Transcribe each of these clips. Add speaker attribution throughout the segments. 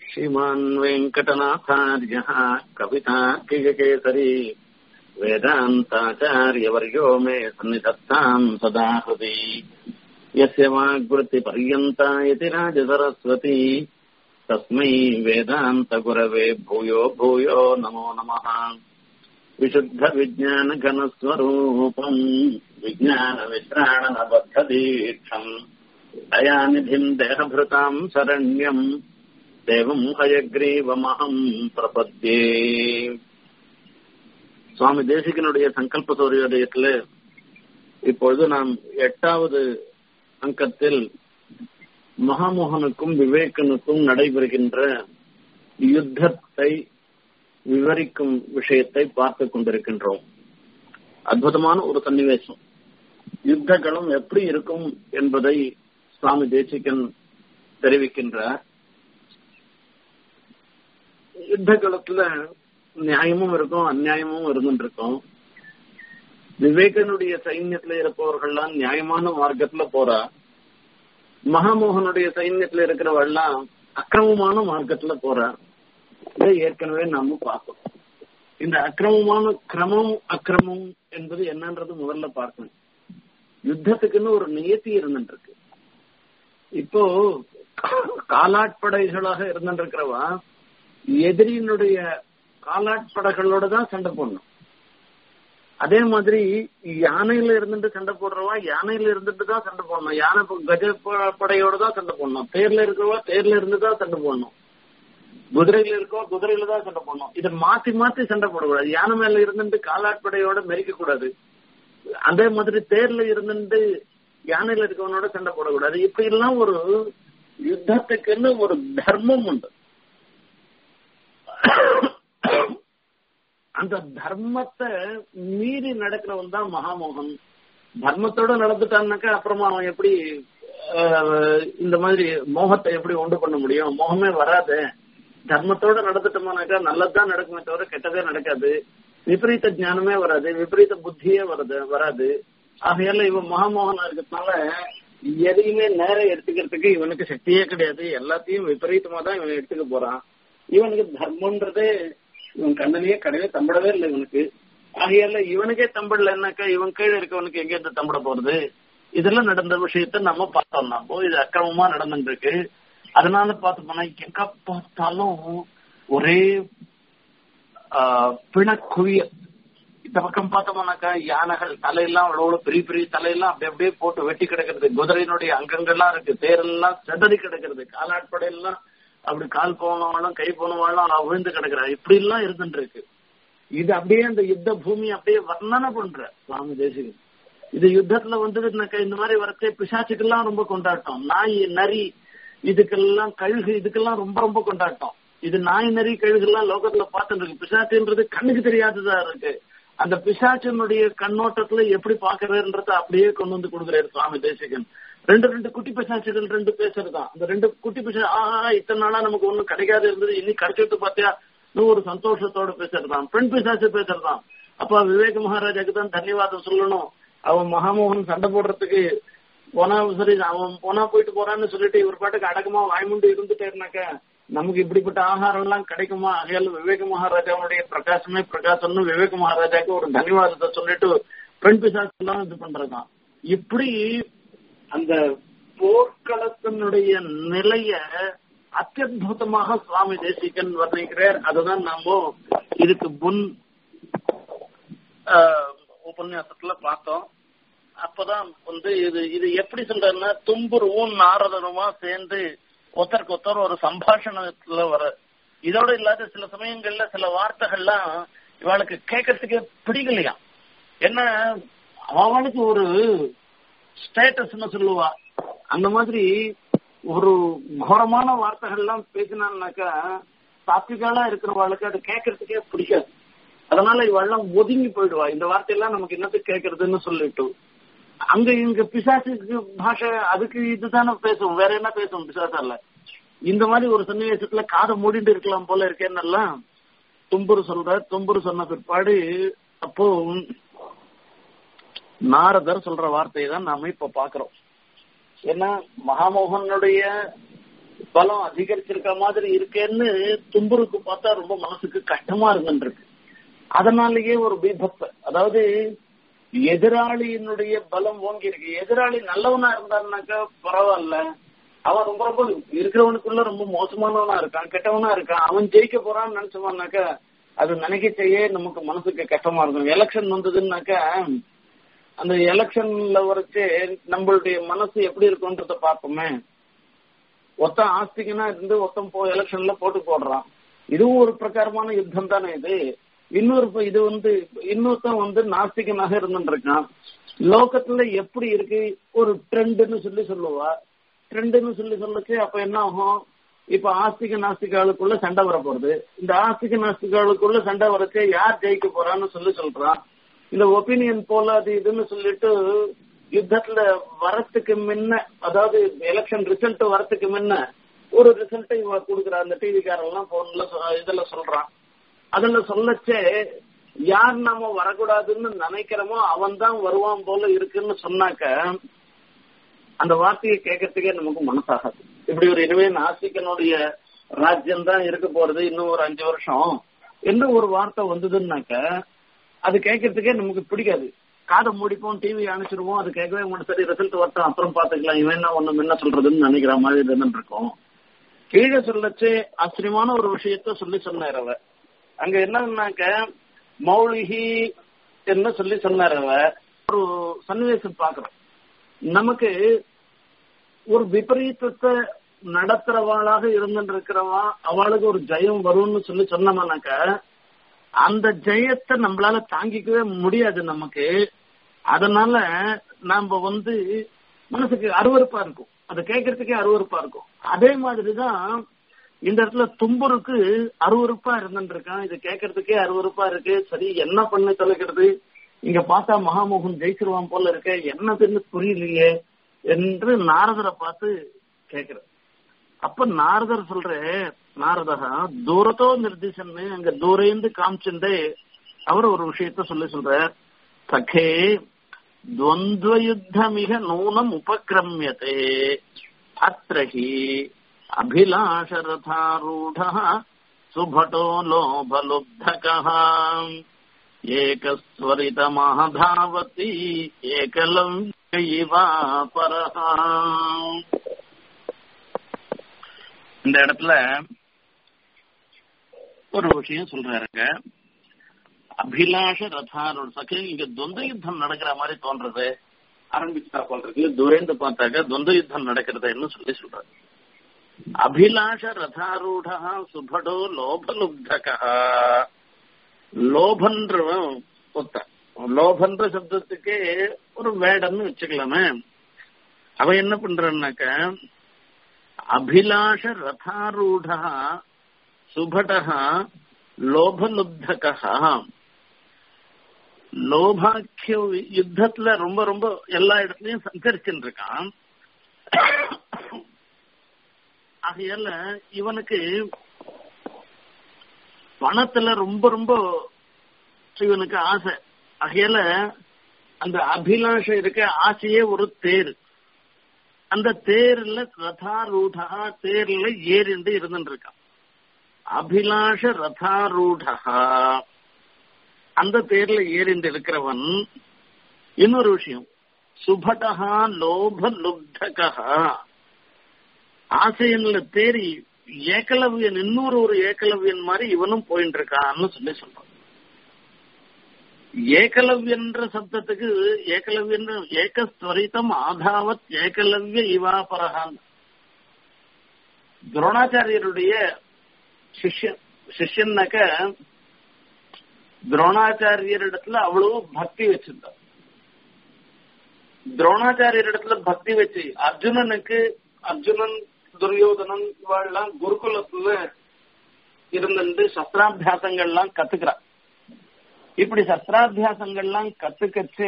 Speaker 1: श्रीमान् वेङ्कटनाथार्यः कवितार्किककेसरी वेदान्ताचार्यवर्यो मे सन्निधत्ताम् सदा हृदि यस्य वाग्वृत्तिपर्यन्ता इति राजसरस्वती तस्मै वेदान्तगुरवे भूयो भूयो नमो नमः विशुद्धविज्ञानघनस्वरूपम् विज्ञानवित्राणनबद्धदीक्षम् दयानिधिम् देहभृताम् शरण्यम् தேவம் ஹயக்ரீவமகம் பிரபத்யே சுவாமி தேசிகனுடைய சங்கல்ப சௌரியோதயத்துல இப்பொழுது நாம் எட்டாவது அங்கத்தில் மகாமோகனுக்கும் விவேகனுக்கும் நடைபெறுகின்ற யுத்தத்தை விவரிக்கும் விஷயத்தை பார்த்து கொண்டிருக்கின்றோம் அற்புதமான ஒரு சன்னிவேசம் யுத்தங்களும் எப்படி இருக்கும் என்பதை சுவாமி தேசிகன் தெரிவிக்கின்றார் யுத்த காலத்துல நியாயமும் இருக்கும் அந்நியாயமும் இருந்துட்டு இருக்கும் விவேகனுடைய சைன்யத்துல இருப்பவர்கள்லாம் நியாயமான மார்க்கத்துல போறா மகாமோகனுடைய சைன்யத்துல இருக்கிறவெல்லாம் அக்கிரமமான மார்க்கத்துல போறா இதை ஏற்கனவே நாம பார்த்தோம் இந்த அக்கிரமமான கிரமம் அக்கிரமம் என்பது என்னன்றது முதல்ல பார்க்கணும் யுத்தத்துக்குன்னு ஒரு நியத்தி இருந்துட்டு இருக்கு இப்போ காலாட்படைகளாக இருந்துட்டு இருக்கிறவா எதிரியினுடைய காலாட்படைகளோட தான் சண்டை போடணும் அதே மாதிரி யானையில இருந்துட்டு சண்டை போடுறவா யானையில இருந்துட்டு தான் சண்டை போடணும் யானை கஜ படையோட தான் சண்டை போடணும் தேர்ல இருக்கிறவா தேர்ல இருந்து தான் சண்டை போடணும் குதிரையில இருக்கோ குதிரையில தான் சண்டை போடணும் இதை மாத்தி மாத்தி சண்டை போடக்கூடாது யானை மேல இருந்துட்டு காலாட்படையோட மெரிக்க கூடாது அதே மாதிரி தேர்ல இருந்துட்டு யானையில இருக்கவனோட சண்டை போடக்கூடாது இப்படி எல்லாம் ஒரு யுத்தத்துக்குன்னு ஒரு தர்மம் உண்டு அந்த தர்மத்தை மீறி நடக்கிறவன் தான் மகாமோகன் தர்மத்தோட நடந்துட்டான்னாக்கா அப்புறமா அவன் எப்படி இந்த மாதிரி மோகத்தை எப்படி உண்டு பண்ண முடியும் மோகமே வராது தர்மத்தோட நடந்துட்டோம்னாக்கா நல்லதுதான் நடக்குமே தவிர கெட்டதே நடக்காது விபரீத ஞானமே வராது விபரீத புத்தியே வருது வராது ஆகையால இவன் மகாமோகனா இருக்கிறதுனால எதையுமே நேரம் எடுத்துக்கிறதுக்கு இவனுக்கு சக்தியே கிடையாது எல்லாத்தையும் விபரீதமா தான் இவன் எடுத்துக்க போறான் இவனுக்கு தர்மன்றதே இவன் கண்ணனையே கிடையவே தம்பிடவே இல்லை இவனுக்கு ஆகையால இவனுக்கே தம்பிடலன்னாக்கா இவன் கீழே இருக்கவனுக்கு எங்க இருந்து தம்பிட போறது இதெல்லாம் நடந்த விஷயத்த நம்ம பார்த்தோம் நம்ம இது அக்கிரமமா நடந்துட்டு இருக்கு அதனால பார்த்து போனா எங்க பார்த்தாலும் ஒரே பிணக்குவிய இந்த பக்கம் பார்த்தோம்னாக்கா யானைகள் தலையெல்லாம் அவ்வளவு பெரிய பெரிய தலையெல்லாம் அப்படி அப்படியே போட்டு வெட்டி கிடக்கிறது குதிரையினுடைய அங்கங்கள்லாம் இருக்கு தேரெல்லாம் செதறி கிடக்கிறது காலாட்படையெல்லாம் அப்படி கால் போனவாளும் கை போனவாளும் விழுந்து கிடக்குறா இப்படி எல்லாம் இருந்துட்டு இருக்கு இது அப்படியே அந்த யுத்த பூமி அப்படியே வர்ணனை பண்ற சுவாமி தேசிகன் இது யுத்தத்துல வந்ததுனாக்கா இந்த மாதிரி வரத்தே பிசாச்சுக்கெல்லாம் ரொம்ப கொண்டாட்டம் நாய் நரி இதுக்கெல்லாம் கழுகு இதுக்கெல்லாம் ரொம்ப ரொம்ப கொண்டாட்டம் இது நாய் நரி கழுகுலாம் லோகத்துல பார்த்துட்டு இருக்கு பிசாச்சுன்றது கண்ணுக்கு தெரியாததா இருக்கு அந்த பிசாச்சினுடைய கண்ணோட்டத்துல எப்படி பாக்குறதுன்றத அப்படியே கொண்டு வந்து கொடுக்குறாரு சுவாமி தேசிகன் ரெண்டு ரெண்டு குட்டி பிசாசுகள் ரெண்டு பேசுறதுதான் அந்த ரெண்டு குட்டி பிசா ஆஹா இத்தனை நாளா நமக்கு ஒண்ணும் கிடைக்காது இருந்தது இன்னைக்கு கிடைச்சிட்டு பாத்தியா ஒரு சந்தோஷத்தோட பேசுறதுதான் பெண் பிசாசு பேசுறதுதான் அப்ப விவேக மகாராஜாக்கு தான் தன்யவாதம் சொல்லணும் அவன் மகாமோகன் சண்டை போடுறதுக்கு போனா சரி அவன் போனா போயிட்டு போறான்னு சொல்லிட்டு இவர் பாட்டுக்கு அடக்கமா வாய்முண்டு இருந்துட்டேருனாக்க நமக்கு இப்படிப்பட்ட ஆகாரம் எல்லாம் கிடைக்குமா ஆகையால விவேக மகாராஜாவுடைய பிரகாசமே பிரகாசம்னு விவேக மகாராஜாக்கு ஒரு தன்யவாதத்தை சொல்லிட்டு பெண் பிசாசு எல்லாம் இது பண்றதுதான் இப்படி அந்த போர்க்களத்தினுடைய நிலைய அத்தியுதமாக சுவாமி தேசிகன் வர்ணிக்கிறார் அதுதான் நாம இதுக்கு முன் உபன்யாசத்துல பார்த்தோம் அப்பதான் வந்து இது இது எப்படி சொல்றதுன்னா தும்புருவும் நாரதனுமா சேர்ந்து ஒருத்தருக்கு ஒருத்தர் ஒரு சம்பாஷணத்துல வர இதோட இல்லாத சில சமயங்கள்ல சில வார்த்தைகள்லாம் இவளுக்கு கேட்கறதுக்கே பிடிக்கலையா என்ன அவளுக்கு ஒரு ஸ்டேட்டஸ்னு சொல்லுவா அந்த மாதிரி ஒரு கோரமான வார்த்தைகள்லாம் பேசினான்னாக்கா சாத்விகாலா இருக்கிறவாளுக்கு அது கேட்கறதுக்கே பிடிக்காது அதனால இவெல்லாம் ஒதுங்கி போயிடுவா இந்த வார்த்தையெல்லாம் நமக்கு என்னத்துக்கு கேட்கறதுன்னு சொல்லிட்டு அங்க இங்க பிசாசுக்கு பாஷை அதுக்கு இதுதானே பேசும் வேற என்ன பேசும் பிசாசால இந்த மாதிரி ஒரு சன்னிவேசத்துல காதை மூடிட்டு இருக்கலாம் போல இருக்கேன்னெல்லாம் தும்புரு சொல்ற தும்புரு சொன்ன பிற்பாடு அப்போ நாரதர் சொல்ற வார்த்தையை தான் நாம இப்ப பாக்குறோம் ஏன்னா மகாமோகனுடைய பலம் அதிகரிச்சிருக்க மாதிரி இருக்கேன்னு தும்புருக்கு பார்த்தா ரொம்ப மனசுக்கு கஷ்டமா இருந்துருக்கு அதனாலேயே ஒரு பீபத்தை அதாவது எதிராளியினுடைய பலம் ஓங்கி இருக்கு எதிராளி நல்லவனா இருந்தாருனாக்கா பரவாயில்ல அவன் ரொம்ப ரொம்ப இருக்கிறவனுக்குள்ள ரொம்ப மோசமானவனா இருக்கான் கெட்டவனா இருக்கான் அவன் ஜெயிக்க போறான்னு நினைச்சோம்னாக்கா அது நினைக்கச்சேயே நமக்கு மனசுக்கு கஷ்டமா இருக்கும் எலெக்ஷன் வந்ததுன்னாக்கா அந்த எலெக்ஷன்ல வரைச்சு நம்மளுடைய மனசு எப்படி இருக்கும்ன்றத பார்ப்போமே ஒருத்தன் ஆஸ்திகனா இருந்து ஒருத்தன் போ எலெக்ஷன்ல போட்டு போடுறான் இதுவும் ஒரு பிரகாரமான யுத்தம் தானே இது இன்னொரு இது வந்து இன்னொருத்தன் வந்து நாஸ்திகனாக இருந்துட்டு இருக்கான் லோகத்துல எப்படி இருக்கு ஒரு ட்ரெண்டுன்னு சொல்லி சொல்லுவா ட்ரெண்டுன்னு சொல்லி சொல்லுச்சு அப்ப என்ன ஆகும் இப்ப ஆஸ்திக நாஸ்திகாளுக்குள்ள சண்டை வர போறது இந்த ஆஸ்திக நாஸ்திகாளுக்குள்ள சண்டை வரச்சே யார் ஜெயிக்க போறான்னு சொல்லி சொல்றான் இந்த ஒப்பீனியன் போல அது இதுன்னு சொல்லிட்டு யுத்தத்துல வரத்துக்கு முன்ன அதாவது எலெக்ஷன் ரிசல்ட் வரத்துக்கு முன்ன ஒரு ரிசல்ட்டை இவ கொடுக்குற அந்த டிவிக்காரெல்லாம் போன்ல இதுல சொல்றான் அதுல சொல்லச்சே யார் நாம வரக்கூடாதுன்னு நினைக்கிறோமோ அவன் தான் வருவான் போல இருக்குன்னு சொன்னாக்க அந்த வார்த்தையை கேட்கறதுக்கே நமக்கு மனசாகாது இப்படி ஒரு இனிமே நாசிக்கனுடைய ராஜ்யம் தான் இருக்க போறது இன்னும் ஒரு அஞ்சு வருஷம் என்ன ஒரு வார்த்தை வந்ததுன்னாக்க அது கேட்கறதுக்கே நமக்கு பிடிக்காது காதை மூடிப்போம் டிவி அனுப்பிச்சிருவோம் அது கேட்கவே மாட்டோம் சரி ரிசல்ட் வரட்டும் அப்புறம் பாத்துக்கலாம் இவன் என்ன ஒண்ணு என்ன சொல்றதுன்னு நினைக்கிற மாதிரி இருந்துட்டு இருக்கும் கீழே சொல்லச்சு ஆச்சரியமான ஒரு விஷயத்த சொல்லி சொன்னார் அவ அங்க என்னன்னாக்க மௌலிகி என்ன சொல்லி சொன்னார் அவ ஒரு சன்னிவேசம் பாக்குறோம் நமக்கு ஒரு விபரீதத்தை நடத்துறவாளாக இருந்துட்டு இருக்கிறவா அவளுக்கு ஒரு ஜெயம் வரும்னு சொல்லி சொன்னோம்னாக்க அந்த ஜெயத்தை நம்மளால தாங்கிக்கவே முடியாது நமக்கு அதனால நாம வந்து மனசுக்கு அருவறுப்பா இருக்கும் அதை கேட்கறதுக்கே அருவறுப்பா இருக்கும் அதே மாதிரிதான் இந்த இடத்துல தும்புருக்கு அருவறுப்பா இருந்துட்டு இருக்கான் இது கேட்கறதுக்கே அருவறுப்பா இருக்கு சரி என்ன பண்ண தொலைக்கிறது இங்க பார்த்தா மகாமோகன் ஜெயிச்சிருவான் போல இருக்க என்னதுன்னு புரியலையே என்று நாரதரை பார்த்து கேக்குற அப்ப நாரதர் சொல்ற நாரதா தூரத்தோ நிர்திசன்னு அங்க தூரேந்து காமிச்சுண்டே அவர் ஒரு விஷயத்த சொல்லி சொல்ற சகே துவந்துவயுத்தமிக நூனம் உபக்கிரமியதே அத்திரஹி அபிலாஷரதாரூட சுபட்டோ லோபலுப்தகः ஏகஸ்வரிதமாதாவதி ஏகலம் இவா பரஹா இந்த இடத்துல ஒரு விஷயம் சொல்றாருங்க அபிலாஷ ரதாரோட சகே இங்க துவந்த யுத்தம் நடக்கிற மாதிரி தோன்றது ஆரம்பிச்சா போல் இருக்கு துரேந்து பார்த்தாக்க துவந்த யுத்தம் நடக்கிறதுன்னு சொல்லி சொல்றாரு அபிலாஷ ரதாரூடா சுபடோ லோபலுப்தகா லோபன்றவன் ஒத்த லோபன்ற சப்தத்துக்கு ஒரு வேடன்னு வச்சுக்கலாமே அவன் என்ன பண்றான்னாக்க அபிலாஷ ரதாரூட சுபட லோபலுப்தக லோபாக்கிய யுத்தத்துல ரொம்ப ரொம்ப எல்லா இடத்துலயும் சஞ்சரிச்சுட்டு இருக்கான் ஆகையால இவனுக்கு பணத்துல ரொம்ப ரொம்ப இவனுக்கு ஆசை ஆகையால அந்த அபிலாஷம் இருக்க ஆசையே ஒரு தேர் அந்த தேர்ல ரதாரூடா தேர்ல ஏறிண்டு இருந்துட்டு இருக்கான் அபிலாஷ ரதாரூடா அந்த தேர்ல ஏறிண்டு இருக்கிறவன் இன்னொரு விஷயம் சுபடா லோப லுப்தகா ஆசையன்ல தேறி ஏகலவ்யன் இன்னொரு ஒரு ஏகலவ்யன் மாதிரி இவனும் போயிட்டு இருக்கான்னு சொல்லி சொல்றான் ஏகலவ்யன்ற சப்தத்துக்கு ஏகலவ்யன் ஏகஸ்வரிதம் ஆதாவத் ஏகலவ்ய இவாபரகான் துரோணாச்சாரியருடைய சிஷ்யன் சிஷ்யன்னாக்க துரோணாச்சாரியரிடத்துல அவ்வளவு பக்தி வச்சிருந்தார் துரோணாச்சாரியரிடத்துல பக்தி வச்சு அர்ஜுனனுக்கு அர்ஜுனன் துரியோதனன் இவாள்லாம் குருகுலத்துல இருந்துட்டு சஸ்திராபியாசங்கள்லாம் கத்துக்கிறான் இப்படி சஸ்திராபியாசங்கள்லாம் கத்துக்கச்சு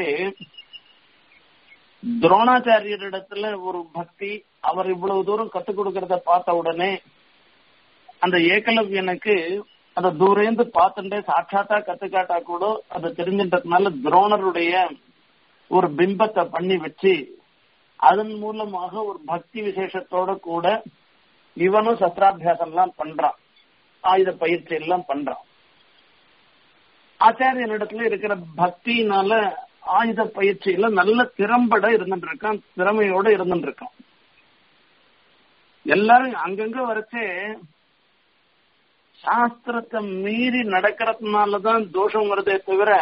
Speaker 1: துரோணாச்சாரியரிடத்துல ஒரு பக்தி அவர் இவ்வளவு தூரம் கத்துக் கொடுக்கறத பார்த்த உடனே அந்த ஏகலவ்யனுக்கு அந்த தூரேந்து பார்த்துட்டே சாட்சாத்தா கத்துக்காட்டா கூட அதை தெரிஞ்சின்றதுனால துரோணருடைய ஒரு பிம்பத்தை பண்ணி வச்சு அதன் மூலமாக ஒரு பக்தி விசேஷத்தோட கூட இவனும் சஸ்திராபியாசம் எல்லாம் பண்றான் ஆயுத பயிற்சி எல்லாம் பண்றான் ஆச்சாரியனிடத்துல இருக்கிற பக்தியினால ஆயுத பயிற்சியில நல்ல திறம்பட இருந்துட்டு இருக்கான் திறமையோட இருந்துட்டு இருக்கான் எல்லாரும் அங்கங்க வரைச்சே சாஸ்திரத்தை மீறி நடக்கிறதுனாலதான் தோஷம் வருதே தவிர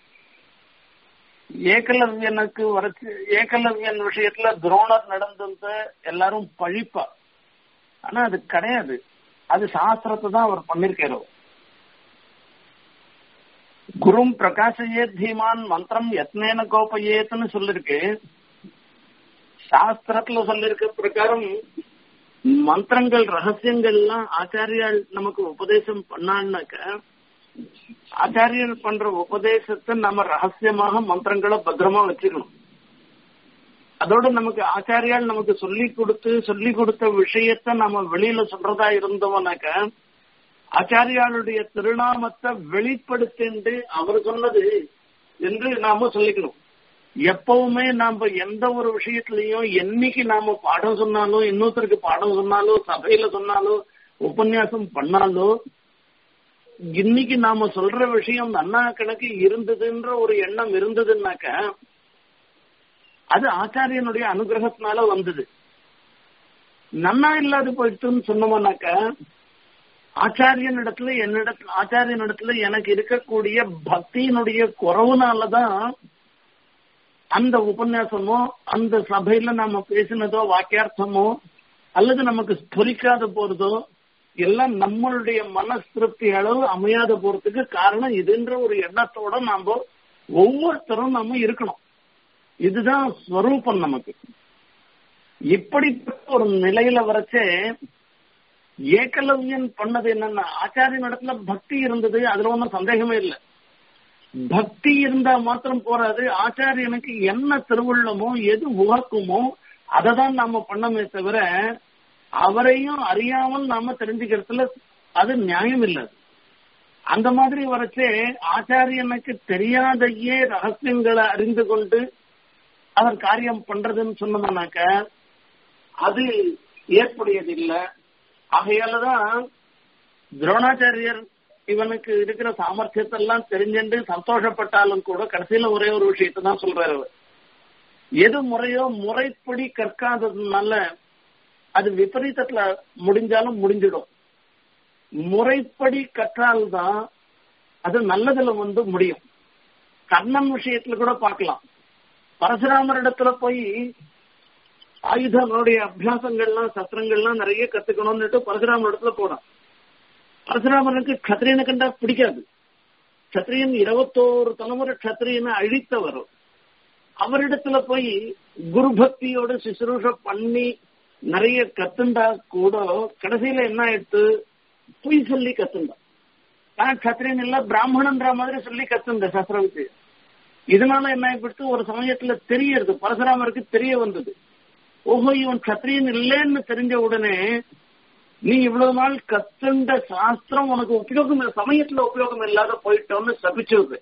Speaker 1: ஏகலவ்யனுக்கு வரைச்சு ஏகலவ்யன் விஷயத்துல துரோணர் நடந்தது எல்லாரும் பழிப்பா ஆனா அது கிடையாது அது சாஸ்திரத்தை தான் அவர் பண்ணிருக்காரு குரும் பிரகாசயே தீமான் மந்திரம் யத்னேன கோபயேத்துன்னு சொல்லிருக்கு சாஸ்திரத்துல சொல்லிருக்க பிரகாரம் மந்திரங்கள் ரகசியங்கள்லாம் ஆச்சாரியால் நமக்கு உபதேசம் பண்ணான்னாக்க ஆச்சாரியர் பண்ற உபதேசத்தை நம்ம ரகசியமாக மந்திரங்களை பத்திரமா வச்சுக்கணும் அதோட நமக்கு ஆச்சாரியால் நமக்கு சொல்லி கொடுத்து சொல்லி கொடுத்த விஷயத்த நம்ம வெளியில சொல்றதா இருந்தோம்னாக்க ஆச்சாரியாளுடைய திருநாமத்தை வெளிப்படுத்திண்டு அவர் சொன்னது என்று நாம சொல்லிக்கணும் எப்பவுமே நாம எந்த ஒரு விஷயத்திலையும் என்னைக்கு நாம பாடம் சொன்னாலும் இன்னொருத்தருக்கு பாடம் சொன்னாலும் சபையில சொன்னாலும் உபன்யாசம் பண்ணாலும் இன்னைக்கு நாம சொல்ற விஷயம் அண்ணா கணக்கு இருந்ததுன்ற ஒரு எண்ணம் இருந்ததுன்னாக்க அது ஆச்சாரியனுடைய அனுகிரகத்தினால வந்தது நன்னா இல்லாது போயிட்டுன்னு சொன்னோம்னாக்க ஆச்சாரியன் இடத்துல என்னிடத்துல ஆச்சாரியன் இடத்துல எனக்கு இருக்கக்கூடிய பக்தியினுடைய குறவுனாலதான் அந்த உபன்யாசமோ அந்த சபையில நாம பேசினதோ வாக்கியார்த்தமோ அல்லது நமக்கு ஸ்புரிக்காத போறதோ எல்லாம் நம்மளுடைய மன திருப்தி அளவு அமையாத போறதுக்கு காரணம் இதுன்ற ஒரு எண்ணத்தோட நாம ஒவ்வொருத்தரும் நாம இருக்கணும் இதுதான் ஸ்வரூபம் நமக்கு இப்படிப்பட்ட ஒரு நிலையில வரைச்சே ஏகலவ்யன் பண்ணது என்னன்னா ஆச்சாரியன் இடத்துல பக்தி இருந்தது அதுல ஒன்றும் சந்தேகமே இல்லை பக்தி இருந்தா மாத்திரம் போறாது ஆச்சாரியனுக்கு என்ன திருவுள்ளமோ எது உகக்குமோ அதை தான் நாம பண்ணமே தவிர அவரையும் அறியாமல் நாம தெரிஞ்சுக்கிறதுல அது நியாயம் இல்லை அந்த மாதிரி வரச்சே ஆச்சாரியனுக்கு தெரியாதையே ரகசியங்களை அறிந்து கொண்டு அவர் காரியம் பண்றதுன்னு சொன்னோம்னாக்க அது ஏற்புடையதில்லை ஆகையாலதான் துரோணாச்சாரியர் இவனுக்கு இருக்கிற சாமர்த்தியத்தை எல்லாம் தெரிஞ்சுட்டு சந்தோஷப்பட்டாலும் கூட கடைசியில ஒரே ஒரு விஷயத்தை தான் சொல்றாரு அவர் எது முறையோ முறைப்படி கற்காததுனால அது விபரீதத்துல முடிஞ்சாலும் முடிஞ்சிடும் முறைப்படி கற்றால்தான் அது நல்லதுல வந்து முடியும் கர்ணன் விஷயத்துல கூட பார்க்கலாம் பரசுராமர் இடத்துல போய் ஆயுதங்களுடைய அபியாசங்கள்லாம் சத்திரங்கள்லாம் நிறைய கத்துக்கணும்னுட்டு பரசுராமர் இடத்துல போனான் பரசுராமனுக்கு கத்திரியனை கண்டா பிடிக்காது கத்திரியன் இருபத்தோரு தலைமுறை கத்திரியனை அழித்தவர் அவரிடத்துல போய் குரு பக்தியோட சுசுரூஷ பண்ணி நிறைய கத்துண்டா கூட கடைசியில என்ன ஆயிடுத்து பொய் சொல்லி கத்துண்டா நான் கத்திரியன் இல்ல பிராமணன்ற மாதிரி சொல்லி கத்துண்ட சஸ்திரவுக்கு இதனால என்ன ஆயிடுத்து ஒரு சமயத்துல தெரியறது பரசுராமருக்கு தெரிய வந்தது ஓஹோ இவன் கத்திரியன் இல்லைன்னு தெரிஞ்ச உடனே நீ இவ்வளவு நாள் கத்துண்ட சாஸ்திரம் உனக்கு உபயோகம் சமயத்துல உபயோகம் இல்லாத போயிட்டோம்னு சபிச்சது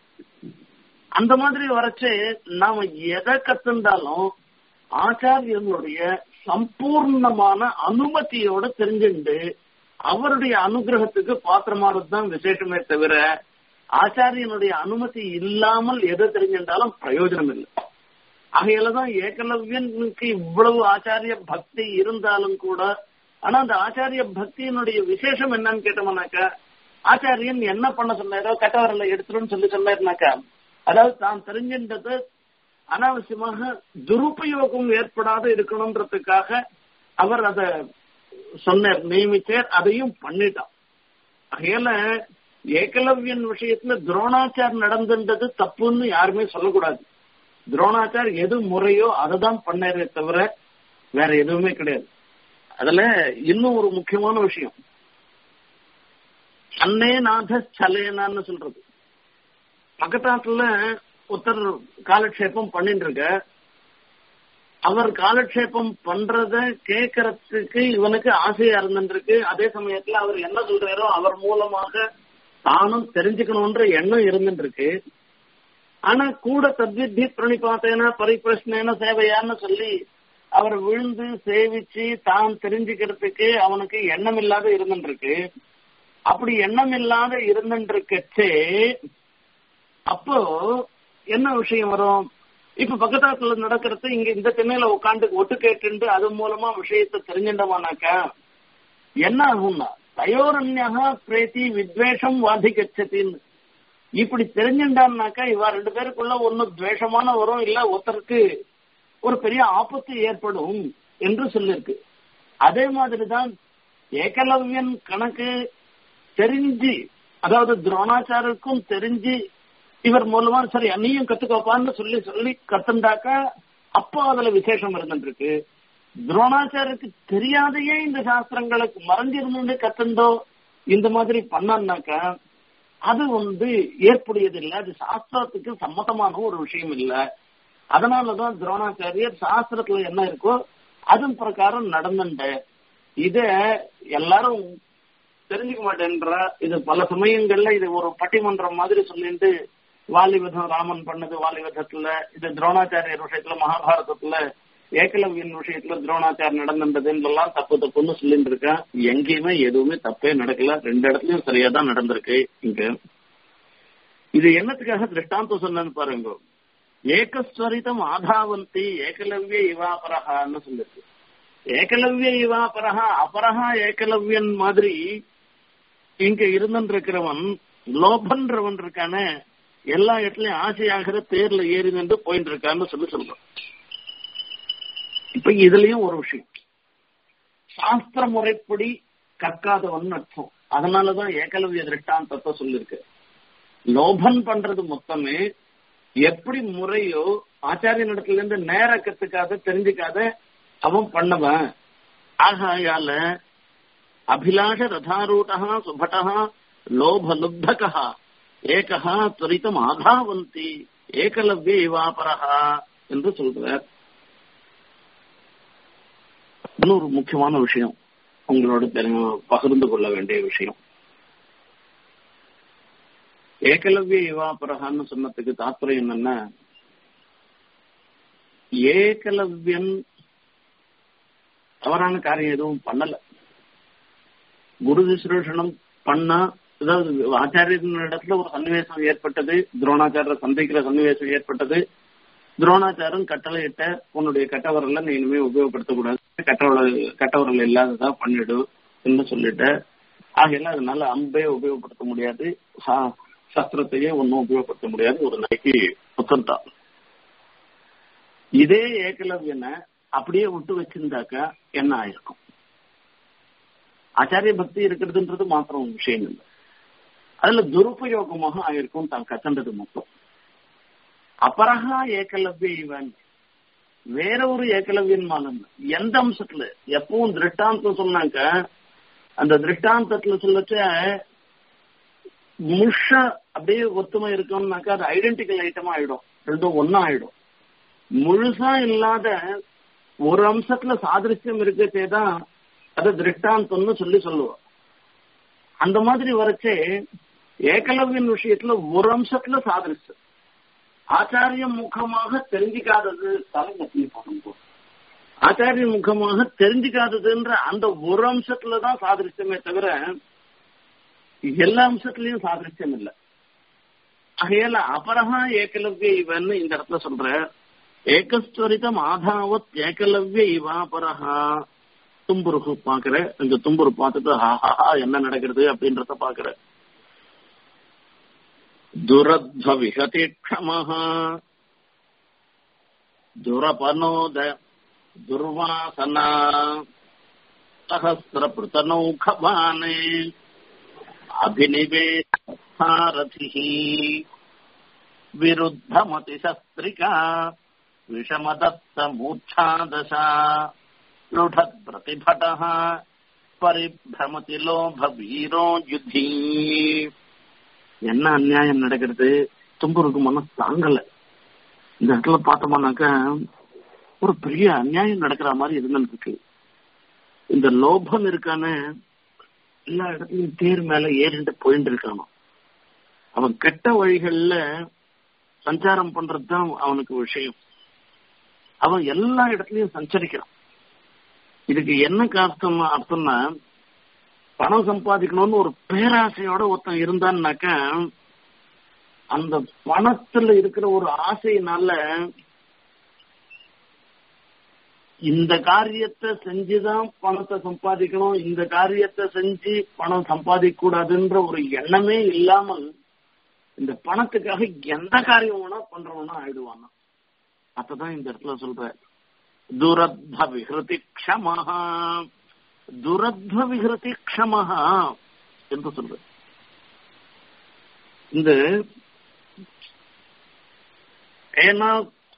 Speaker 1: அந்த மாதிரி வரைச்சு நாம எதை கத்துண்டாலும் ஆச்சாரியர்களுடைய சம்பூர்ணமான அனுமதியோட தெரிஞ்சுண்டு அவருடைய அனுகிரகத்துக்கு பாத்திரமானது தான் விசேஷமே தவிர ஆச்சாரியனுடைய அனுமதி இல்லாமல் எதை தெரிஞ்சிருந்தாலும் பிரயோஜனம் இல்லை ஆகையிலதான் ஏகலவ்யனுக்கு இவ்வளவு ஆச்சாரிய பக்தி இருந்தாலும் கூட ஆனா அந்த ஆச்சாரிய பக்தியினுடைய விசேஷம் என்னன்னு கேட்டோம்னாக்கா ஆச்சாரியன் என்ன பண்ண சொன்னாரோ கட்டவரில் எடுத்துருன்னு சொல்லி சொன்னாருனாக்கா அதாவது தான் தெரிஞ்சின்றது அனாவசியமாக துருபயோகம் ஏற்படாத இருக்கணும்ன்றதுக்காக அவர் அத சொன்னார் நியமிச்சார் அதையும் பண்ணிட்டான் ஆகையால ஏகலவ்யன் விஷயத்துல துரோணாச்சார் நடந்துன்றது தப்புன்னு யாருமே சொல்லக்கூடாது துரோணாச்சார் எது முறையோ அதை தான் பண்ணாரே தவிர வேற எதுவுமே கிடையாது அதுல இன்னும் ஒரு முக்கியமான விஷயம் அன்னே நாத சலேனான்னு சொல்றது பக்கத்தாத்துல ஒருத்தர் காலக்ஷேபம் பண்ணிட்டு இருக்க அவர் காலக்ஷேபம் பண்றத கேட்கறதுக்கு இவனுக்கு ஆசையா இருந்துருக்கு அதே சமயத்துல அவர் என்ன சொல்றாரோ அவர் மூலமாக தானும் தெரிஞ்சுக்கணும்ன்ற எண்ணம் இருந்துருக்கு ஆனா கூட தத்வித்தி பிரணிபாத்தேன பரிபிரஷ்னேன சேவையான்னு சொல்லி அவர் விழுந்து சேவிச்சு தான் தெரிஞ்சுக்கிறதுக்கு அவனுக்கு எண்ணம் இல்லாத இருந்துருக்கு அப்படி எண்ணம் இல்லாத இருந்துருக்கச்சே அப்போ என்ன விஷயம் வரும் இப்ப பக்கத்தாத்துல நடக்கிறது இங்க இந்த திண்ணையில உட்காந்து ஒட்டு கேட்டு அது மூலமா விஷயத்தை தெரிஞ்சிட்டோமானாக்கா என்ன ஆகும்னா தயோரண்யா பிரேத்தி வித்வேஷம் வாதிகச்சத்தின்னு இப்படி தெரிஞ்சுட்டான்னாக்கா இவா ரெண்டு பேருக்குள்ள ஒன்னு துவேஷமான வரும் இல்ல ஒருத்தருக்கு ஒரு பெரிய ஆபத்து ஏற்படும் என்று சொல்லிருக்கு அதே மாதிரிதான் ஏகலவ்யன் கணக்கு தெரிஞ்சு அதாவது துரோணாச்சாரருக்கும் தெரிஞ்சு இவர் மூலமா சரி நீயும் கத்துக்கோப்பான்னு சொல்லி சொல்லி கத்துண்டாக்கா அப்போ அதுல விசேஷம் இருந்துருக்கு துரோணாச்சாருக்கு தெரியாதையே இந்த சாஸ்திரங்களுக்கு மறைஞ்சிருந்து கத்துண்டோ இந்த மாதிரி பண்ணான்னாக்கா அது வந்து ஏற்புடையதில்லை அது சாஸ்திரத்துக்கு சம்மதமான ஒரு விஷயம் இல்லை அதனாலதான் துரோணாச்சாரியர் சாஸ்திரத்துல என்ன இருக்கோ அதன் பிரகாரம் நடந்துட்ட இத எல்லாரும் தெரிஞ்சுக்க மாட்டேன்றா இது பல சமயங்கள்ல இது ஒரு பட்டிமன்றம் மாதிரி சொல்லிட்டு வாலிவதம் ராமன் பண்ணது வாலிவதத்துல இது துரோணாச்சாரியர் விஷயத்துல மகாபாரதத்துல ஏகலவியன் விஷயத்துல துரோணாச்சாரியர் நடந்துன்றதுன்னு எல்லாம் தப்பு தப்புன்னு சொல்லிட்டு இருக்கேன் எங்கேயுமே எதுவுமே தப்பே நடக்கல ரெண்டு இடத்துலயும் சரியா தான் நடந்திருக்கு இங்க இது என்னத்துக்காக திருஷ்டாந்தம் சொன்னு பாருங்க ஏகஸ்வரிதம் ஆதாவந்தி ஏகலவ்ய இவாபரஹான்னு சொல்லிருக்கு ஏகலவ்ய இவாபரஹா அபரஹா ஏகலவ்யன் மாதிரி இங்க இருந்திருக்கிறவன் லோபன்றவன் இருக்கான எல்லா இடத்துலயும் ஆசையாகிற தேர்ல ஏறி நின்று போயிட்டு இருக்கான்னு சொல்லி சொல்றோம் இப்ப இதுலயும் ஒரு விஷயம் சாஸ்திர முறைப்படி கற்காதவன் அர்த்தம் அதனாலதான் ஏகலவிய திருஷ்டாந்தத்தை சொல்லிருக்கு லோபன் பண்றது மொத்தமே எப்படி முறையோ ஆச்சாரிய இடத்துல இருந்து நேர கத்துக்காத தெரிஞ்சுக்காத அவன் பண்ணவன் ஆகையால அபிலாஷ ரதாரூட்டா சுபட்டா லோப லுப்தகா ஏகா துரிதம் ஆதாவந்தி ஏகலவ்ய இவாபரஹா என்று சொல்றார் இன்னொரு முக்கியமான விஷயம் உங்களோட பகிர்ந்து கொள்ள வேண்டிய விஷயம் ஏகலவ்ய இவாபரகான்னு சொன்னதுக்கு தாத்பரியம் என்னன்னா ஏகலவ்யன் தவறான காரியம் எதுவும் பண்ணல குரு விசுரேஷனம் பண்ணா அதாவது ஆச்சாரியன் இடத்துல ஒரு சன்னிவேசம் ஏற்பட்டது துரோணாச்சாரிய சந்திக்கிற சன்னிவேசம் ஏற்பட்டது துரோணாச்சாரம் கட்டளையிட்ட உன்னுடைய கட்டவரல நீ இனிமே உபயோகப்படுத்தக்கூடாது கட்டவரல் கட்டவரல் இல்லாததா பண்ணிடு என்று சொல்லிட்ட ஆகையில அதனால அம்பே உபயோகப்படுத்த முடியாது சஸ்திரத்தையே ஒன்னும் உபயோகப்படுத்த முடியாது ஒரு நாளைக்கு புத்தம்தான் இதே ஏகலவ்யனை அப்படியே விட்டு வச்சிருந்தாக்கா என்ன ஆயிருக்கும் ஆச்சாரிய பக்தி இருக்கிறதுன்றது மாத்திரம் விஷயம் இல்லை அதுல துருபயோகமாக ஆயிருக்கும் தான் கத்தன்றது மொத்தம் அபரகா ஏகலவ்ய இவன் வேற ஒரு ஏகலவ்யன் மாலம் எந்த அம்சத்துல எப்பவும் திருஷ்டாந்தம் சொன்னாக்க அந்த திருஷ்டாந்தத்துல சொல்லச்ச முழுஷா அப்படியே ஒத்துமை இருக்கும்னாக்கா அது ஐடென்டிக்கல் ஐட்டமா ஆயிடும் ரெண்டும் ஒன்னா ஆயிடும் முழுசா இல்லாத ஒரு அம்சத்துல சாதிருஷ்யம் இருக்கச்சே தான் அது திருஷ்டாந்தம்னு சொல்லி சொல்லுவோம் அந்த மாதிரி வரைச்சே ஏகலவ்யன் விஷயத்துல ஒரு அம்சத்துல சாதிருஷ்யம் ஆச்சாரிய முகமாக தெரிஞ்சுக்காதது தலைநகத்தில் போடுங்க ஆச்சாரிய முகமாக தெரிஞ்சுக்காததுன்ற அந்த ஒரு அம்சத்துலதான் சாதிருஷ்யமே தவிர எல்லா அம்சத்திலையும் சாதிருஷ்யம் இல்லை ஆகையால அபரஹா ஏகலவ்ய இவன் இந்த இடத்துல சொல்ற ஏகஸ்வரிதம் ஆதாவத் ஏகலவ்ய இவாபரஹா தும்புருகு பாக்குற இந்த தும்புரு பார்த்துட்டு ஹாஹா என்ன நடக்கிறது அப்படின்றத பாக்குற துரத்வ விகதி க்ஷமஹ துரபனோத துர்வாசனா சஹசிர பிருத்தனௌகபானே அபினிவேசாரதிः विरुद्धमतिशस्त्रिका विषमदत्तमूर्च्छादशा लुढत्प्रतिभटः परिभ्रमति लोभवीरो युद्धि என்ன அநியாயம் நடக்கிறது தும்புருக்கு மனசு தாங்கல இந்த இடத்துல பார்த்தோம்னாக்கா ஒரு பெரிய அநியாயம் நடக்கிற மாதிரி இருந்துருக்கு இந்த லோபம் இருக்கான எல்லா இடத்துலயும் தேர் மேல ஏறிட்டு போயிட்டு இருக்கானோ அவன் கெட்ட வழிகள்ல சஞ்சாரம் பண்றதுதான் அவனுக்கு விஷயம் அவன் எல்லா இடத்துலயும் சஞ்சரிக்கிறான் இதுக்கு என்ன அர்த்தம் அர்த்தம்னா பணம் சம்பாதிக்கணும்னு ஒரு பேராசையோட ஒருத்தன் இருந்தான்னாக்க அந்த பணத்துல இருக்கிற ஒரு ஆசையினால இந்த காரியத்தை செஞ்சுதான் பணத்தை சம்பாதிக்கணும் இந்த காரியத்தை செஞ்சு பணம் சம்பாதிக்க கூடாதுன்ற ஒரு எண்ணமே இல்லாமல் இந்த பணத்துக்காக எந்த காரியம் வேணா பண்றவனா ஆயிடுவானா அதான் இந்த இடத்துல சொல்ற துரத்த விஹிருதி க்ஷமஹா துரத்வ விஹிருதி க்ஷமஹா என்று சொல்ற இந்த ஏன்னா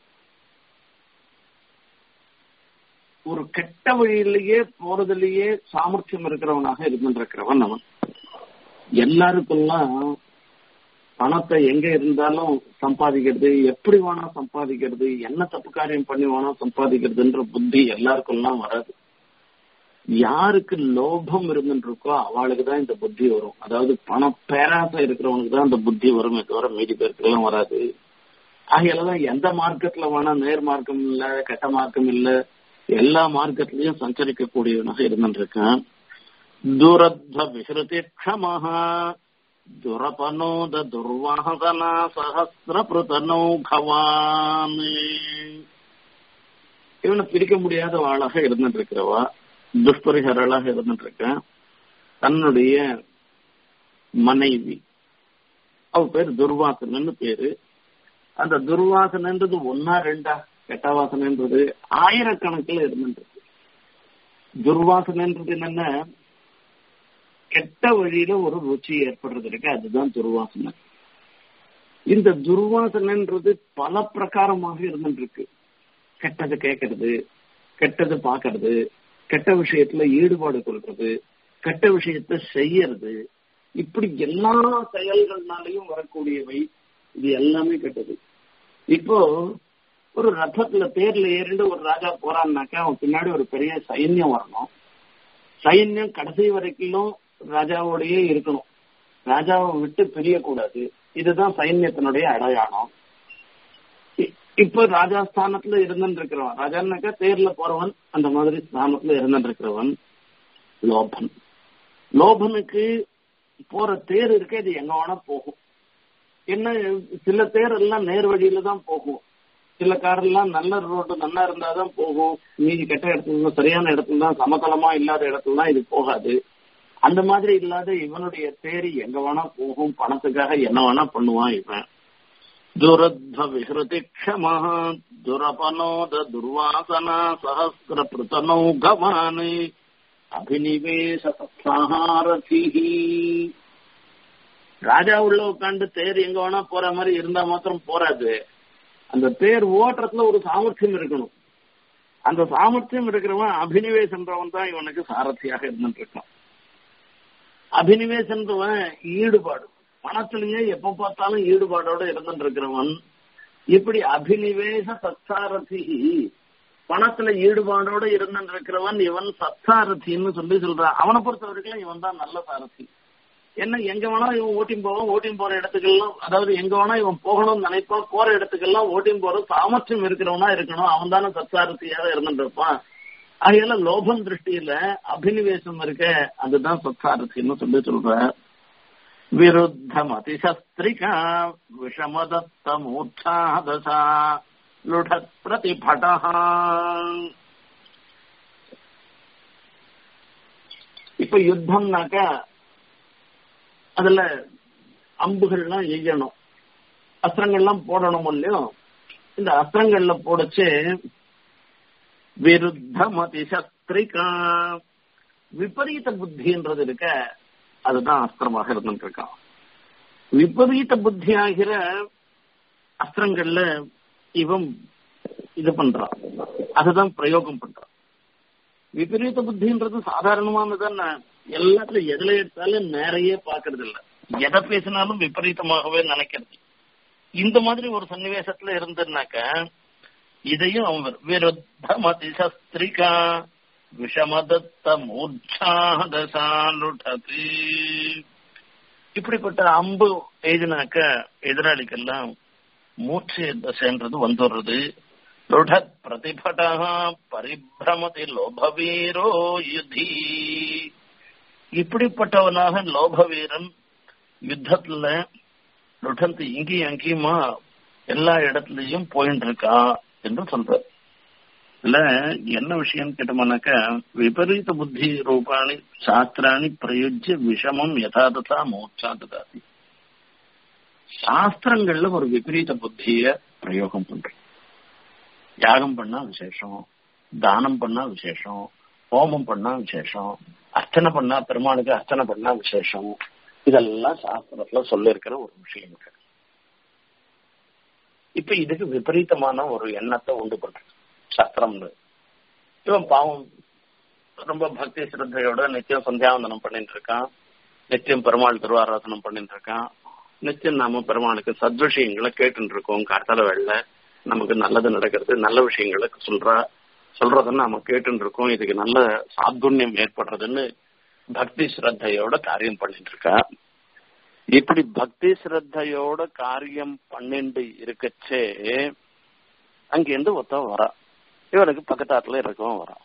Speaker 1: ஒரு கெட்ட வழியிலேயே போறதுலயே சாமர்த்தியம் இருக்கிறவனாக இருந்திருக்கிறவன் அவன் எல்லாருக்கெல்லாம் பணத்தை எங்க இருந்தாலும் சம்பாதிக்கிறது எப்படி வேணா சம்பாதிக்கிறது என்ன தப்பு காரியம் பண்ணி வேணா சம்பாதிக்கிறதுன்ற புத்தி எல்லாருக்கெல்லாம் வராது யாருக்கு லோபம் இருந்துருக்கோ அவளுக்கு தான் இந்த புத்தி வரும் அதாவது பண பேராசை இருக்கிறவனுக்கு தான் இந்த புத்தி வருமே தவிர மீதி பேருக்கெல்லாம் வராது ஆகையாலதான் எந்த மார்க்கெட்ல வேணா நேர் மார்க்கம் இல்ல கெட்ட மார்க்கம் இல்ல எல்லா மார்க்கத்திலையும் சஞ்சரிக்க கூடியவனாக இருந்துருக்கான் துரத்த விஹிருதி க்ஷமஹா துரபனோத துர்வாசனா சஹசிர பிரதனௌகவான் இவனை பிரிக்க முடியாத ஆளாக இருந்துட்டு இருக்கிறவா துஷ்பரிகரளாக இருந்துட்டு இருக்கான் தன்னுடைய மனைவி அவ பேர் துர்வாசனன்னு பேரு அந்த துர்வாசனன்றது ஒன்னா ரெண்டா கெட்ட வாசனைன்றது ஆயிரக்கணக்கில் இருந்துட்டு இருக்கு துர்வாசனைன்றது என்னன்னா கெட்ட வழியில ஒரு ருச்சி ஏற்படுறது இருக்கு அதுதான் துர்வாசனை இந்த துர்வாசனைன்றது பல பிரகாரமாக இருந்துட்டு இருக்கு கெட்டது கேட்கறது கெட்டது பாக்குறது கெட்ட விஷயத்துல ஈடுபாடு கொள்றது கெட்ட விஷயத்த செய்யறது இப்படி எல்லா செயல்கள்னாலையும் வரக்கூடியவை இது எல்லாமே கெட்டது இப்போ ஒரு ரத்தத்துல தேர்ல ஏறிண்டு ஒரு ராஜா போறான்னாக்கா அவன் பின்னாடி ஒரு பெரிய சைன்யம் வரணும் சைன்யம் கடைசி வரைக்கும் ராஜாவோடயே இருக்கணும் ராஜாவை விட்டு பிரியக்கூடாது இதுதான் சைன்யத்தினுடைய அடையாளம் இப்ப ராஜா ஸ்தானத்துல இருந்துட்டு இருக்கிறவன் ராஜான்னாக்கா தேர்ல போறவன் அந்த மாதிரி ஸ்தானத்துல இருந்துட்டு இருக்கிறவன் லோபன் லோபனுக்கு போற தேர் இருக்கு அது எங்க வேணா போகும் என்ன சில தேர் எல்லாம் நேர் வழியில தான் போகும் சில கார் எல்லாம் நல்ல ரோடு நல்லா இருந்தாதான் போகும் மீதி கெட்ட இடத்துல சரியான இடத்துல தான் சமதளமா இல்லாத இடத்துல தான் இது போகாது அந்த மாதிரி இல்லாத இவனுடைய தேரி எங்க வேணா போகும் பணத்துக்காக என்ன வேணா பண்ணுவான் இவன் துரத்வ விஹிருதி க்ஷம துரபனோத துர்வாசனா சஹசிர பிரதனௌ கவானு அபினிவேச சத்சாரதி ராஜா உள்ள உட்காந்து தேர் எங்க வேணா போற மாதிரி இருந்தா மாத்திரம் போறாது அந்த தேர் ஓட்டுறதுல ஒரு சாமர்த்தியம் இருக்கணும் அந்த சாமர்த்தியம் இருக்கிறவன் அபினிவேசன்றவன் தான் இவனுக்கு சாரதியாக இருந்துட்டு இருக்கான் அபினிவேசன்றவன் ஈடுபாடு பணத்திலேயே எப்ப பார்த்தாலும் ஈடுபாடோட இருந்துட்டு இருக்கிறவன் இப்படி அபினிவேச சத்சாரதி பணத்துல ஈடுபாடோட இருந்துட்டு இருக்கிறவன் இவன் சத்சாரதின்னு சொல்லி சொல்றான் அவனை பொறுத்த வரைக்கும் இவன் தான் நல்ல சாரதி என்ன எங்க வேணா இவன் ஓட்டிங் போவான் ஓட்டிங் போற இடத்துக்கெல்லாம் அதாவது எங்க வேணா இவன் போகணும்னு நினைப்பான் போற இடத்துக்கெல்லாம் ஓட்டிங் போற சாமர்த்தியம் இருக்கிறவனா இருக்கணும் அவன் தானே சத்சாரதியாக இருந்துட்டு இருப்பான் ஆகையால லோபம் திருஷ்டியில அபினிவேசம் இருக்க அதுதான் சத்சாரதின்னு சொல்லி சொல்ற விருத்தம் அதிசஸ்திரிகா விஷமதத்த மூர்ச்சாதசா லுடத் பிரதிபடா இப்ப யுத்தம்னாக்கா அதுல அம்புகள்லாம் எய்யணும் அஸ்திரங்கள்லாம் போடணும் இல்லையோ இந்த அஸ்திரங்கள்ல போடச்சு விருத்தமதி சஸ்திரிகா விபரீத புத்தின்றது இருக்க அதுதான் அஸ்திரமாக இருந்துட்டு இருக்கான் விபரீத புத்தி ஆகிற அஸ்திரங்கள்ல இவன் இது பண்றான் அதுதான் பிரயோகம் பண்றான் விபரீத புத்தின்றது சாதாரணமானதான் எல்லாத்துலயும் எதுல எடுத்தாலும் நிறைய பாக்குறது இல்ல எதை பேசினாலும் விபரீதமாகவே நினைக்கிறது இந்த மாதிரி ஒரு சன்னிவேசத்துல இருந்ததுனாக்க இதையும் அவன் விருத்தமதி சஸ்திரிகா விஷமதத்த மூர்ச்சாதசாலுடது இப்படிப்பட்ட அம்பு எழுதினாக்க எதிராளிக்கெல்லாம் மூச்சு தசைன்றது வந்துடுறது ருடத் பிரதிபட பரிபிரமதி லோபவீரோ யுதி இப்படிப்பட்டவனாக லோபவீரன் யுத்தத்துல ருடந்த் இங்கேயும் அங்கேயுமா எல்லா இடத்துலயும் போயிட்டு இருக்கான் என்று சொல்ற இல்ல என்ன விஷயம் கேட்டோம்னாக்க விபரீத புத்தி ரூபாணி சாஸ்திராணி பிரயுஜ்ய விஷமம் யதாததா மோட்சாததாதி சாஸ்திரங்கள்ல ஒரு விபரீத புத்திய பிரயோகம் பண்ற யாகம் பண்ணா விசேஷம் தானம் பண்ணா விசேஷம் ஹோமம் பண்ணா விசேஷம் அர்ச்சனை பண்ணா பெருமாளுக்கு அர்ச்சனை பண்ணா விசேஷம் இதெல்லாம் சாஸ்திரத்துல சொல்ல இருக்கிற ஒரு விஷயம் இப்ப இதுக்கு விபரீதமான ஒரு எண்ணத்தை உண்டு பண்ற சாஸ்திரம்னு இவன் பாவம் ரொம்ப பக்தி சிரத்தையோட நித்தியம் சந்தியாவந்தனம் பண்ணிட்டு இருக்கான் நித்தியம் பெருமாள் திருவாராதனம் பண்ணிட்டு இருக்கான் நித்தியம் நாம பெருமாளுக்கு சத்விஷயங்களை கேட்டுட்டு இருக்கோம் கார்த்தால வேலை நமக்கு நல்லது நடக்கிறது நல்ல விஷயங்களை சொல்றா சொல்றத நாம கேட்டுட்டு இருக்கோம் இதுக்கு நல்ல சாத்துண்யம் ஏற்படுறதுன்னு பக்தி ஸ்ரத்தையோட காரியம் பண்ணிட்டு இருக்கா இப்படி பக்தி ஸ்ரத்தையோட காரியம் பண்ணிட்டு இருக்கச்சே அங்கிருந்து ஒருத்த வரா இவனுக்கு பக்கத்தாத்துல இருக்கவும் வரா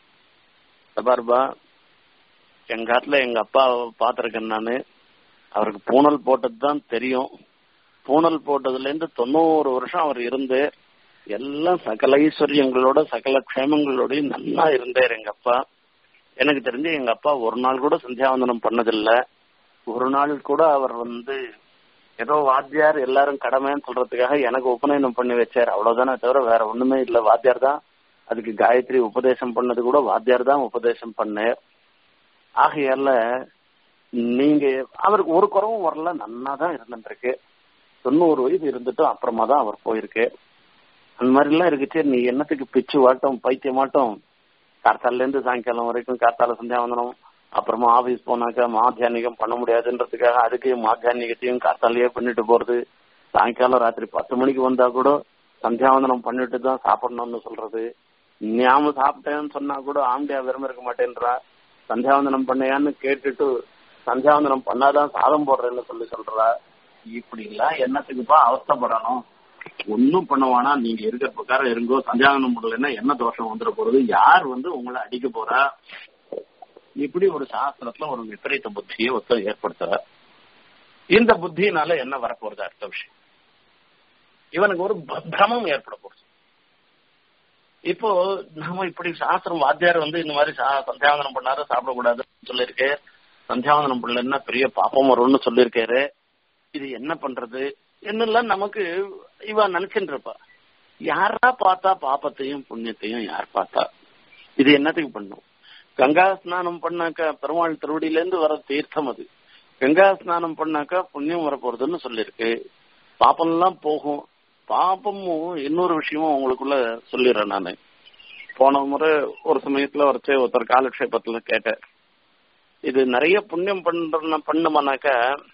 Speaker 1: பாருபா எங்க ஆத்துல எங்க அப்பா பாத்திருக்கேன் நானு அவருக்கு பூனல் போட்டது தான் தெரியும் பூனல் போட்டதுல இருந்து தொண்ணூறு வருஷம் அவர் இருந்து எல்லாம் சகல ஐஸ்வர்யங்களோட சகல க்ஷேமங்களோடயும் நல்லா இருந்தார் எங்க அப்பா எனக்கு தெரிஞ்சு எங்க அப்பா ஒரு நாள் கூட சந்தியாவந்தனம் பண்ணதில்லை ஒரு நாள் கூட அவர் வந்து ஏதோ வாத்தியார் எல்லாரும் கடமைன்னு சொல்றதுக்காக எனக்கு உபநயனம் பண்ணி வச்சார் அவ்வளவுதானே தவிர வேற ஒண்ணுமே இல்ல வாத்தியார் தான் அதுக்கு காயத்ரி உபதேசம் பண்ணது கூட வாத்தியார் தான் உபதேசம் பண்ணார் ஆகையால நீங்க அவருக்கு ஒரு குறவும் வரல நன்னா தான் இருந்துருக்கு தொண்ணூறு வயசு இருந்துட்டும் அப்புறமா தான் அவர் போயிருக்கு அந்த மாதிரி எல்லாம் இருக்குச்சு நீ என்னத்துக்கு பிச்சு வாட்டம் பைத்தியமாட்டம் கார்த்தால இருந்து சாயங்காலம் வரைக்கும் கார்த்தால சந்தியாவந்தனம் அப்புறமா ஆபீஸ் போனாக்கா மாத்தியானிகம் பண்ண முடியாதுன்றதுக்காக அதுக்கு மாத்தியானிகத்தையும் காத்தாலேயே பண்ணிட்டு போறது சாயங்காலம் ராத்திரி பத்து மணிக்கு வந்தா கூட சந்தியாவந்தனம் பண்ணிட்டு தான் சாப்பிடணும்னு சொல்றது ஞாபகம் சாப்பிட்டேன்னு சொன்னா கூட ஆம்பியா விரும்ப இருக்க மாட்டேன்றா சந்தியாவந்தனம் பண்ணையான்னு கேட்டுட்டு சந்தியாவந்தனம் பண்ணாதான் சாதம் போடுறேன்னு சொல்லி சொல்றா இப்படி எல்லாம் என்னத்துக்குப்பா அவஸ்தப்படணும் ஒன்னும் பண்ணுவானா நீங்க இருக்கிற பிரகாரம் இருங்கோ சந்தியாவந்தனம் பண்ணலன்னா என்ன தோஷம் வந்துட போறது யார் வந்து உங்களை அடிக்க போறா இப்படி ஒரு சாஸ்திரத்துல ஒரு விபரீத புத்தியை ஒருத்தர் ஏற்படுத்துற இந்த புத்தியினால என்ன வரப்போறது அடுத்த விஷயம் இவனுக்கு ஒரு பிரமம் ஏற்பட போகுது இப்போ நாம இப்படி சாஸ்திரம் வாத்தியார் வந்து இந்த மாதிரி சந்தியாவந்தனம் பண்ணாரு சாப்பிடக்கூடாதுன்னு சொல்லியிருக்கேன் சந்தியாவந்தனம் பண்ணலன்னா பெரிய பாப்பம் வரும்னு சொல்லியிருக்காரு இது என்ன பண்றது என்னெல்லாம் நமக்கு இவன் நினைச்சுட்டு இருப்பா யாரா பார்த்தா பாப்பத்தையும் புண்ணியத்தையும் யார் பார்த்தா இது என்னத்துக்கு பண்ணும் கங்கா ஸ்நானம் பண்ணாக்கா பெருமாள் திருவடியில இருந்து வர தீர்த்தம் அது கங்கா ஸ்நானம் பண்ணாக்கா புண்ணியம் வர போறதுன்னு சொல்லியிருக்கு பாப்பம் எல்லாம் போகும் பாப்பமும் இன்னொரு விஷயமும் உங்களுக்குள்ள சொல்லிடுறேன் நானு போன முறை ஒரு சமயத்துல வரைச்சே ஒருத்தர் காலக்ஷேபத்துல கேட்டேன் இது நிறைய புண்ணியம் பண்ற பண்ணுமானாக்கா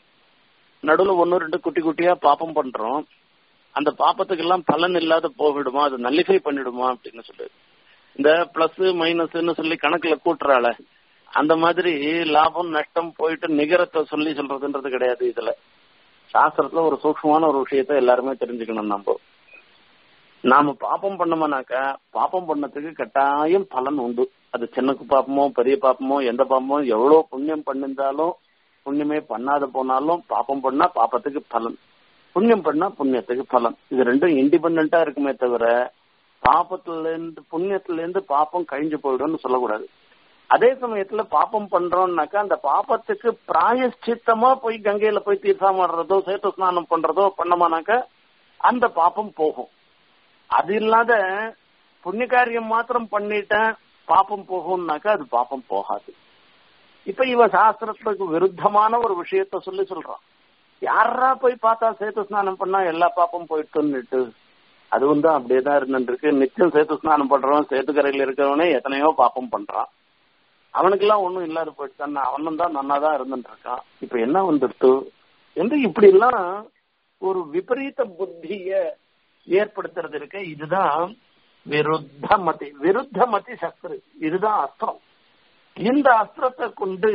Speaker 1: நடுவில் ஒன்னு ரெண்டு குட்டி குட்டியா பாப்பம் பண்றோம் அந்த பாப்பத்துக்கு எல்லாம் பலன் இல்லாத போயிடுமா அது நல்லிஃபை பண்ணிடுமா அப்படின்னு சொல்லி இந்த பிளஸ் மைனஸ்ன்னு சொல்லி கணக்குல கூட்டுறாள அந்த மாதிரி லாபம் நஷ்டம் போயிட்டு நிகரத்தை சொல்லி சொல்றதுன்றது கிடையாது இதுல சாஸ்திரத்துல ஒரு சூக்மமான ஒரு விஷயத்த எல்லாருமே தெரிஞ்சுக்கணும் நம்ம நாம பாப்பம் பண்ணோம்னாக்கா பாப்பம் பண்ணதுக்கு கட்டாயம் பலன் உண்டு அது சின்ன பாப்பமோ பெரிய பாப்பமோ எந்த பாப்பமோ எவ்வளவு புண்ணியம் பண்ணிருந்தாலும் புண்ணியமே பண்ணாத போனாலும் பாப்பம் பண்ணா பாப்பத்துக்கு பலன் புண்ணியம் பண்ணா புண்ணியத்துக்கு பலன் இது ரெண்டும் இண்டிபெண்டா இருக்குமே தவிர பாப்பத்துல இருந்து புண்ணியத்துல இருந்து பாப்பம் கழிஞ்சு போயிடும்னு சொல்லக்கூடாது அதே சமயத்துல பாப்பம் பண்றோம்னாக்கா அந்த பாப்பத்துக்கு பிராயஷ்சித்தமா போய் கங்கையில போய் தீர்த்தாமடுறதோ சேத்து ஸ்நானம் பண்றதோ பண்ணமானாக்கா அந்த பாப்பம் போகும் அது இல்லாத புண்ணிய காரியம் மாத்திரம் பண்ணிட்டேன் பாப்பம் போகும்னாக்கா அது பாப்பம் போகாது இப்ப இவ சாஸ்திரத்துக்கு விருத்தமான ஒரு விஷயத்த சொல்லி சொல்றான் யாரா போய் பார்த்தா சேத்து ஸ்நானம் பண்ணா எல்லா பாப்பம் போயிட்டுன்னுட்டு அதுவும் தான் அப்படியே தான் இருந்துருக்கு நிச்சயம் சேத்து ஸ்நானம் பண்றவன் சேத்துக்கரையில இருக்கிறவனே எத்தனையோ பாப்பம் பண்றான் அவனுக்கெல்லாம் ஒண்ணும் இல்லாத போயிடுச்சான் அவனும் தான் நன்னா தான் இருந்துட்டு இருக்கான் இப்ப என்ன வந்துடுத்து என்று இப்படி எல்லாம் ஒரு விபரீத புத்திய ஏற்படுத்துறது இருக்க இதுதான் விருத்த மதி விருத்த மதி சஸ்திர இதுதான் அஸ்திரம் இந்த அஸ்திரத்தை கொண்டு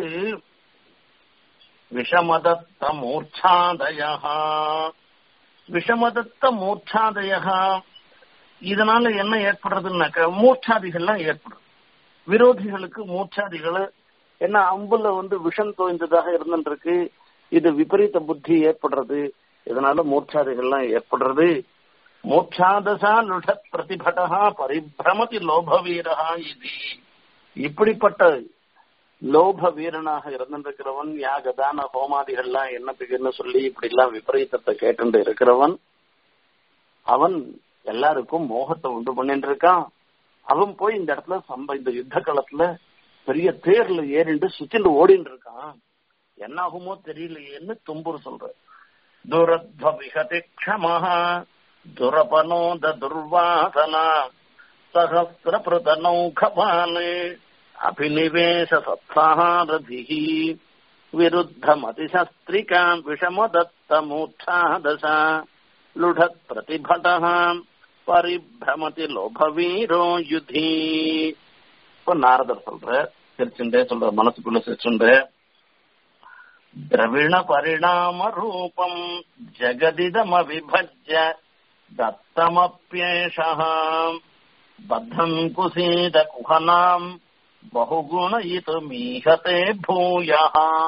Speaker 1: விஷமதத்த மூர்ச்சாதய விஷமதத்த மூர்ச்சாதய இதனால என்ன ஏற்படுறதுன்னாக்க மூச்சாதிகள்லாம் ஏற்படும் விரோதிகளுக்கு மூச்சாதிகள் என்ன அம்புல வந்து விஷம் தோய்ந்ததாக இருந்துருக்கு இது விபரீத புத்தி ஏற்படுறது இதனால மூர்ச்சாதிகள்லாம் ஏற்படுறது மோட்சாதசா லுட பிரதிபடா பரிபிரமதி லோப வீரா இது இப்படிப்பட்ட லோப வீரனாக இருந்திருக்கிறவன் யாக தான ஹோமாதிகள்லாம் என்னத்துக்குன்னு சொல்லி இப்படி எல்லாம் விபரீதத்தை கேட்டு இருக்கிறவன் அவன் எல்லாருக்கும் மோகத்தை உண்டு பண்ணிட்டு இருக்கான் அவன் போய் இந்த இடத்துல சம்ப இந்த யுத்த காலத்துல பெரிய தேர்ல ஏறிண்டு சுத்திட்டு ஓடிட்டு இருக்கான் என்ன ஆகுமோ தெரியலையேன்னு தும்புரு சொல்ற துரத்வபிகதி க்ஷமஹா துரபனோத துர்வாசனா சகசிர பிரதனௌகபாலே அபினிவேஷ சத்சாரதிஹி விருத்தமதிசஸ்திரிகாம் விஷமதத்தமூர்ச்சாதசா லுடத் பிரதிபடः பரிபிரமதி லோபவீரோ யுதி இப்ப நாரதர் சொல்ற சிரிச்சுண்டே சொல்ற மனசுக்குள்ள சிரிச்சுண்ட திரவிண பரிணாம ரூபம் ஜெகதிதமவிபஜ்ய தத்தமப்யேஷ பத்தம் குசீத குஹனாம் பகுகுணயிதுமீகதே பூயா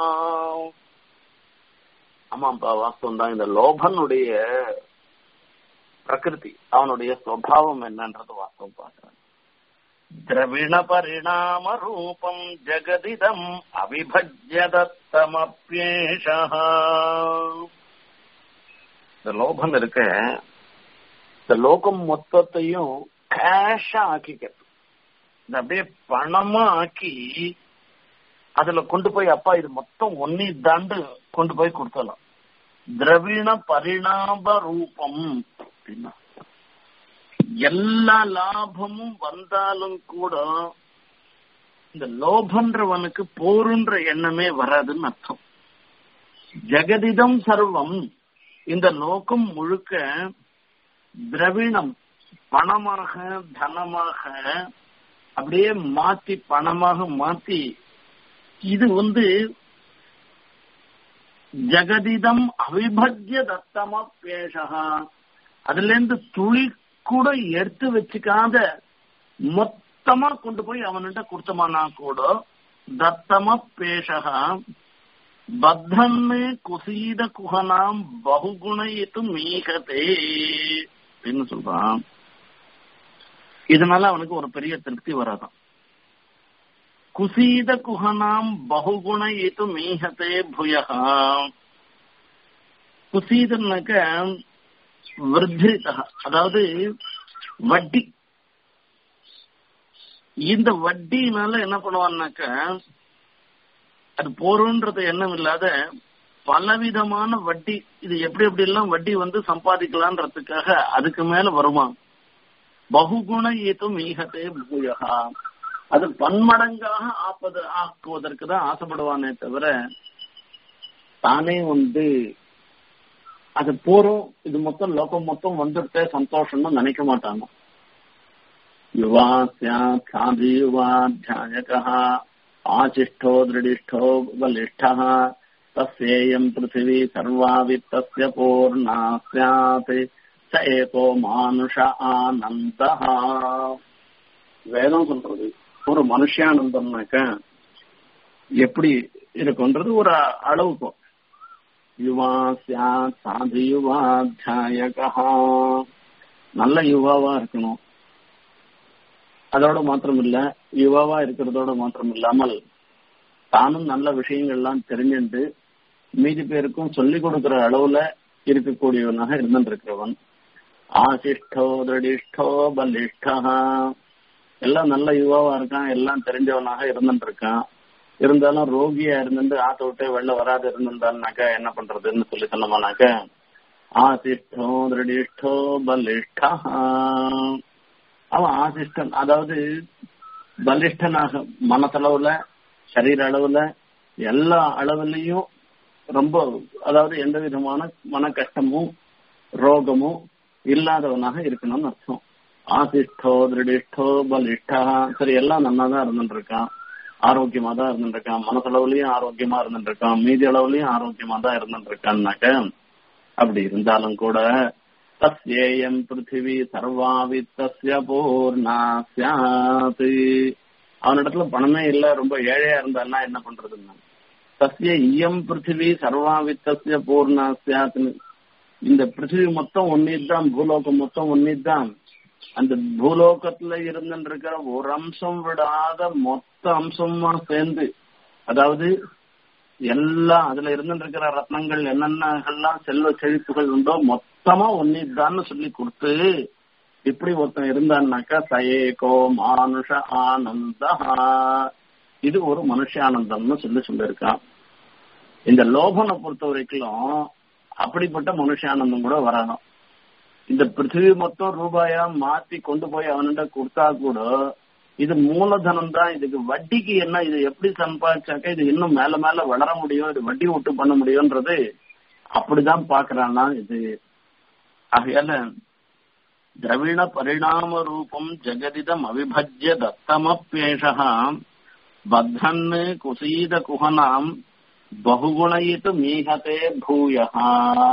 Speaker 1: ஆமாப்பா வாஸ்தவம் தான் இந்த லோபனுடைய பிரகிருதி அவனுடைய சுவாவம் என்னன்றது வாஸ்தவம் பார்க்கிறேன் திரவிண பரிணாம ரூபம் ஜெகதிதம் அவிபஜ்யதத்தமப்யேஷ இந்த லோபன் இருக்க இந்த லோகம் மொத்தத்தையும் கேஷா ஆக்கிக்கிறது இந்த அப்படியே பணமா ஆக்கி அதுல கொண்டு போய் அப்பா இது மொத்தம் ஒன்னி தாண்டு கொண்டு போய் கொடுத்தலாம் திரவிண பரிணாம ரூபம் அப்படின்னா எல்லா லாபமும் வந்தாலும் கூட இந்த லோபன்றவனுக்கு போருன்ற எண்ணமே வராதுன்னு அர்த்தம் ஜெகதிதம் சர்வம் இந்த லோகம் முழுக்க திரவிணம் பணமாக தனமாக அப்படியே மாத்தி பணமாக மாத்தி இது வந்து ஜெகதிதம் அவிபஜ்ய தத்தம பேஷகா அதுல இருந்து துளி கூட எடுத்து வச்சுக்காத மொத்தமா கொண்டு போய் அவன்கிட்ட கொடுத்தமானா கூட தத்தம பேஷகா பத்தன்னு குசீத குஹனாம் பகுகுணயித்து மீகதே அப்படின்னு சொல்றான் இதனால அவனுக்கு ஒரு பெரிய திருப்தி வராதான் குசீத குஹனாம் பகுகுண இது மீகத்தே புயகா குசீதன்னாக்க விருத்திரிதா அதாவது வட்டி இந்த வட்டினால என்ன பண்ணுவான்னாக்க அது போறோன்றது எண்ணம் இல்லாத பலவிதமான வட்டி இது எப்படி எப்படி எல்லாம் வட்டி வந்து சம்பாதிக்கலான்றதுக்காக அதுக்கு மேல வருமா பகுகுண ஏதோ மீகத்தே பூயகா அது பன்மடங்காக ஆப்பது ஆக்குவதற்கு தான் ஆசைப்படுவானே தவிர தானே வந்து அது போறோம் இது மொத்தம் லோகம் மொத்தம் வந்துட்டே சந்தோஷம்னு நினைக்க மாட்டாங்க யுவா சியாத் சாதி யுவாத்தியாயகா ஆசிஷ்டோ திருடிஷ்டோ பலிஷ்டः तस्येयम् पृथिवी सर्वा वित्तस्य पूर्णा स्यात् ச ஏகோ மானுஷ ஆனந்தா வேதம் சொல்றது ஒரு மனுஷானந்தம்னாக்க எப்படி இருக்குன்றது ஒரு அளவுக்கும் யுவா சியாத் சாது யுவாத்தியாயகா நல்ல யுவாவா இருக்கணும் அதோட மாத்திரம் இல்ல யுவாவா இருக்கிறதோட மாத்திரம் இல்லாமல் தானும் நல்ல விஷயங்கள்லாம் தெரிஞ்சுட்டு மீதி பேருக்கும் சொல்லிக் கொடுக்கிற அளவுல இருக்கக்கூடியவனாக இருந்திருக்கிறவன் ஆசிஷ்டோ திருடிஷ்டோ பலிஷ்டா எல்லாம் நல்ல யுவாவா இருக்கான் எல்லாம் தெரிஞ்சவனாக இருந்துட்டு இருக்கான் இருந்தாலும் ரோகியா இருந்துட்டு ஆத்த விட்டு வெளில வராது இருந்திருந்தான்னாக்கா என்ன பண்றதுன்னு சொல்லி சொன்னோம்னாக்க ஆசிஷ்டோ திருடிஷ்டோ பலிஷ்டா அவன் ஆசிஷ்டன் அதாவது பலிஷ்டனாக மனசளவுல சரீர அளவுல எல்லா அளவுலயும் ரொம்ப அதாவது எந்த விதமான மன கஷ்டமும் ரோகமும் இல்லாதவனாக இருக்கணும்னு அர்த்தம் ஆசிஷ்டோ திருடிஷ்டோ பலிஷ்டா சரி எல்லாம் நல்லா தான் இருந்துட்டு இருக்கான் ஆரோக்கியமா தான் இருந்துட்டு இருக்கான் மனசளவுலயும் ஆரோக்கியமா இருந்துட்டு இருக்கான் மீதி அளவுலயும் ஆரோக்கியமா தான் இருந்துட்டு இருக்கான்னாக்க அப்படி இருந்தாலும் கூட தஸ்யேயம் பிருத்திவி சர்வாவித்தஸ்ய பூர்ணா சியாத் அவனிடத்துல பணமே இல்ல ரொம்ப ஏழையா இருந்தான்னா என்ன பண்றதுன்னா தஸ்ய இயம் பிருத்திவி சர்வாவித்தஸ்ய பூர்ணா சியாத்னு இந்த பிருத்திவி மொத்தம் ஒன்னிதான் பூலோகம் மொத்தம் ஒன்னிதான் அந்த பூலோகத்துல இருந்துருக்கிற ஒரு அம்சம் விடாத மொத்த அம்சமா சேர்ந்து அதாவது எல்லாம் அதுல இருந்துருக்கிற ரத்னங்கள் என்னென்னலாம் செல்வ செழிப்புகள் உண்டோ மொத்தமா ஒன்னிதான்னு சொல்லி கொடுத்து இப்படி ஒருத்தன் இருந்தான்னாக்கா சயேகோ மானுஷ ஆனந்தா இது ஒரு மனுஷ ஆனந்தம்னு சொல்லி சொல்லியிருக்கான் இந்த லோபனை பொறுத்த வரைக்கும் அப்படிப்பட்ட மனுஷானந்தம் கூட வரணும் இந்த பிருத்திவி மொத்தம் ரூபாயா மாத்தி கொண்டு போய் அவன்கிட்ட கொடுத்தா கூட இது மூலதனம் தான் இதுக்கு வட்டிக்கு என்ன இது எப்படி சம்பாதிச்சாக்க இது இன்னும் மேல மேல வளர முடியும் இது வட்டி விட்டு பண்ண முடியும்ன்றது அப்படிதான் பாக்குறான்னா இது ஆகையால திரவிண பரிணாம ரூபம் ஜெகதிதம் அவிபஜ்ய தத்தமப்பேஷா பத்தன் குசீத குஹனாம் பகுகுணயித்து மீகதே பூயஹா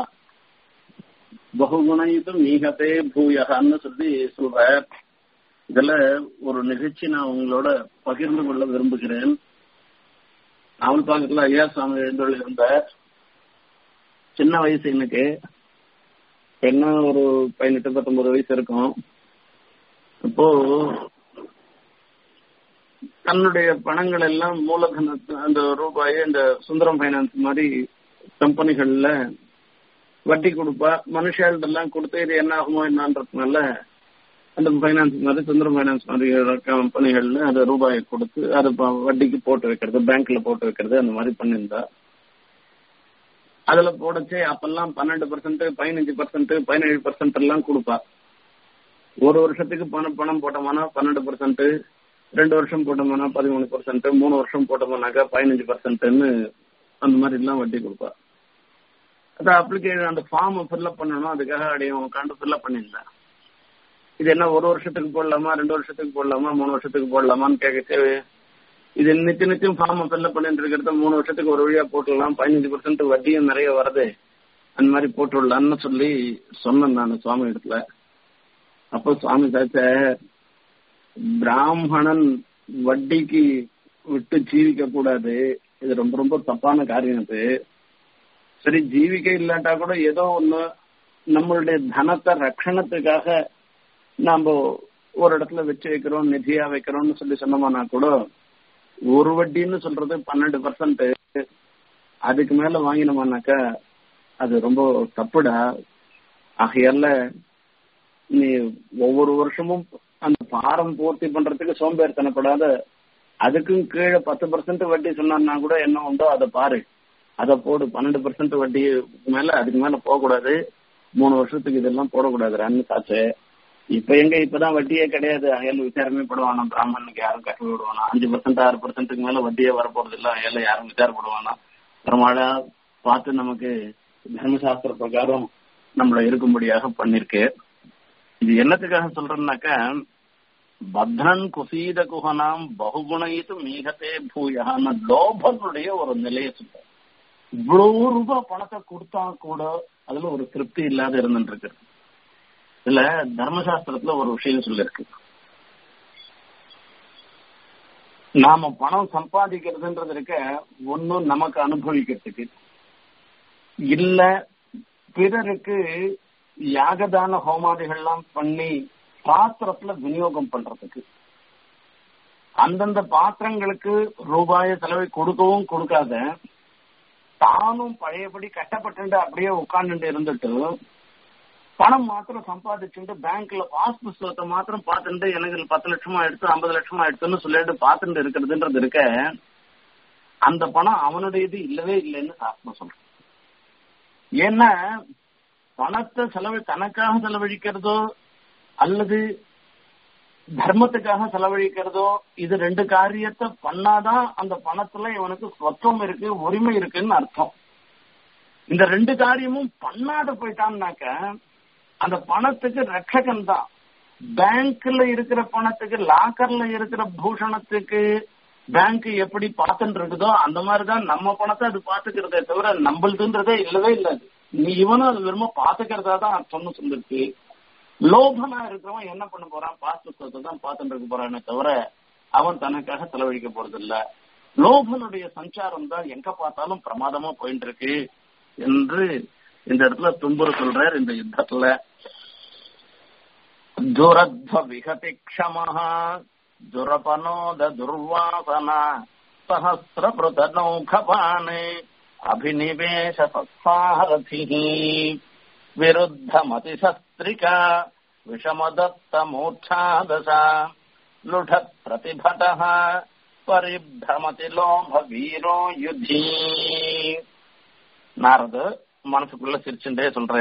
Speaker 1: பகுகுணயித்து மீகதே பூயகான்னு சொல்லி சொல்ற இதுல ஒரு நிகழ்ச்சி நான் உங்களோட பகிர்ந்து கொள்ள விரும்புகிறேன் நாவல் பாக்கத்துல ஐயா சுவாமி எழுந்தொழி இருந்த சின்ன வயசு எனக்கு என்ன ஒரு பதினெட்டு பத்தொன்பது வயசு இருக்கும் இப்போ தன்னுடைய பணங்கள் எல்லாம் மூலதன அந்த ரூபாயை இந்த சுந்தரம் பைனான்ஸ் மாதிரி கம்பெனிகள்ல வட்டி கொடுப்பா மனுஷாள்கிட்ட எல்லாம் கொடுத்து இது என்ன ஆகுமோ என்னன்றதுனால அந்த பைனான்ஸ் மாதிரி சுந்தரம் பைனான்ஸ் மாதிரி கம்பெனிகள்ல அந்த ரூபாயை கொடுத்து அது வட்டிக்கு போட்டு வைக்கிறது பேங்க்ல போட்டு வைக்கிறது அந்த மாதிரி பண்ணியிருந்தா அதுல போடச்சே அப்பெல்லாம் பன்னெண்டு பர்சன்ட் பதினஞ்சு பர்சன்ட் பதினேழு பர்சன்ட் எல்லாம் கொடுப்பா ஒரு வருஷத்துக்கு பணம் பணம் போட்டோம்னா பன்னெண்டு பர்சன்ட் ரெண்டு வருஷம் போட்டோம்னா பதிமூணு பர்சன்ட் மூணு வருஷம் போட்டோம்னாக்கா பதினஞ்சு பர்சன்ட்னு அந்த மாதிரி எல்லாம் வட்டி கொடுப்பா அந்த அப்ளிகேஷன் அந்த ஃபார்ம் ஃபில்அப் பண்ணணும் அதுக்காக அடையும் உட்காந்து ஃபில்அப் பண்ணியிருந்தேன் இது என்ன ஒரு வருஷத்துக்கு போடலாமா ரெண்டு வருஷத்துக்கு போடலாமா மூணு வருஷத்துக்கு போடலாமான்னு கேட்கச்சு இது நித்திய நித்தியம் ஃபார்ம் ஃபில்அப் பண்ணிட்டு இருக்கிறத மூணு வருஷத்துக்கு ஒரு வழியா போட்டுடலாம் பதினஞ்சு பர்சன்ட் வட்டியும் நிறைய வருது அந்த மாதிரி போட்டுடலான்னு சொல்லி சொன்னேன் நான் சுவாமி இடத்துல அப்போ சுவாமி சாச்ச பிராமணன் வட்டிக்கு விட்டு ஜீவிக்க கூடாது இது ரொம்ப ரொம்ப தப்பான காரியம் இது சரி ஜீவிக்க இல்லாட்டா கூட ஏதோ ஒண்ணு நம்மளுடைய தனத்தை ரட்சணத்துக்காக நாம ஒரு இடத்துல வச்சு வைக்கிறோம் நிதியா வைக்கிறோம்னு சொல்லி சொன்னோம்னா கூட ஒரு வட்டின்னு சொல்றது பன்னெண்டு பர்சன்ட் அதுக்கு மேல வாங்கினோம்னாக்கா அது ரொம்ப தப்புடா ஆகையால நீ ஒவ்வொரு வருஷமும் அந்த பாரம் பூர்த்தி பண்றதுக்கு சோம்பேறித்தனப்படாத அதுக்கும் கீழே பத்து பர்சன்ட் வட்டி சொன்னா கூட என்ன உண்டோ அதை பாரு அதை போடு பன்னெண்டு பர்சன்ட் வட்டி மேல அதுக்கு மேல போகக்கூடாது மூணு வருஷத்துக்கு இதெல்லாம் போடக்கூடாது சாச்சு இப்ப எங்க இப்பதான் வட்டியே கிடையாது அயல் விசாரமே படுவானா பிராமணனுக்கு யாரும் கட்டி விடுவானா அஞ்சு பர்சன்ட் ஆறு பர்சன்ட்டுக்கு மேல வட்டியே வரப்போறது இல்ல அயல்ல யாரும் விசாரப்படுவானா பெருமாளா பார்த்து நமக்கு தர்மசாஸ்திர பிரகாரம் நம்மள இருக்கும்படியாக பண்ணிருக்கு இது என்னத்துக்காக சொல்றேன்னாக்கா பத்ரன் குசீத குஹனாம் பகுகுணயித்து மீகத்தே பூயான லோபனுடைய ஒரு நிலையை சொல்ற இவ்வளவு ரூபாய் பணத்தை கொடுத்தா கூட அதுல ஒரு திருப்தி இல்லாத இருந்துட்டு இருக்கு இதுல தர்மசாஸ்திரத்துல ஒரு விஷயம் சொல்லிருக்கு நாம பணம் சம்பாதிக்கிறதுன்றது இருக்க ஒன்னும் நமக்கு அனுபவிக்கிறதுக்கு இல்ல பிறருக்கு யாகதான ஹோமாதிகள்லாம் பண்ணி பாத்திரத்துல விநியோகம் பண்றதுக்கு அந்தந்த பாத்திரங்களுக்கு ரூபாய செலவை கொடுக்கவும் கொடுக்காத தானும் பழையபடி கஷ்டப்பட்டு அப்படியே உட்கார்ந்துட்டு இருந்துட்டு பணம் மாத்திரம் சம்பாதிச்சுட்டு பேங்க்ல பாஸ் புஸ்தகத்தை மாத்திரம் பார்த்துட்டு எனக்கு பத்து லட்சமா எடுத்து ஐம்பது லட்சமா எடுத்துன்னு சொல்லிட்டு பார்த்துட்டு இருக்கிறதுன்றது இருக்க அந்த பணம் அவனுடைய இது இல்லவே இல்லைன்னு சாஸ்திரம் சொல்றேன் ஏன்னா பணத்தை செலவு தனக்காக செலவழிக்கிறதோ அல்லது தர்மத்துக்காக செலவழிக்கிறதோ இது ரெண்டு காரியத்தை பண்ணாதான் அந்த பணத்துல இவனுக்கு சொத்தம் இருக்கு உரிமை இருக்குன்னு அர்த்தம் இந்த ரெண்டு காரியமும் பண்ணாத போயிட்டான்னாக்க அந்த பணத்துக்கு ரட்சகன் தான் பேங்க்ல இருக்கிற பணத்துக்கு லாக்கர்ல இருக்கிற பூஷணத்துக்கு பேங்க் எப்படி பார்த்துட்டு இருக்குதோ அந்த மாதிரிதான் நம்ம பணத்தை அது பாத்துக்கிறதே தவிர நம்மளுதுன்றதே இல்லவே இல்லை நீ இவனும் அது வெறும பாத்துக்கிறதா தான் அர்த்தம்னு சொல்லிருக்கு லோபனா இருக்கிறவன் என்ன பண்ண போறான் பாஸ்துவத்தை தான் பார்த்துட்டு இருக்க போறானே தவிர அவன் தனக்காக செலவழிக்க போறது இல்ல லோபனுடைய சஞ்சாரம் தான் எங்க பார்த்தாலும் பிரமாதமா போயிட்டு இருக்கு என்று இந்த இடத்துல தும்புரு சொல்றார் இந்த யுத்தத்துல துரத்வ விகதி க்ஷமஹா துரபனோத துர்வாசனா சஹசிர பிரதனௌகபானே அபினிவேஷ சத்சாரதிः विरुद्धमतिशस्त्रिका विषमदत्तमूर्च्छादशा लुढत् प्रतिभटः परिभ्रमति लोभवीरो யுதி நாரது மனசுக்குள்ள சிரிச்சுட்டே சொல்ற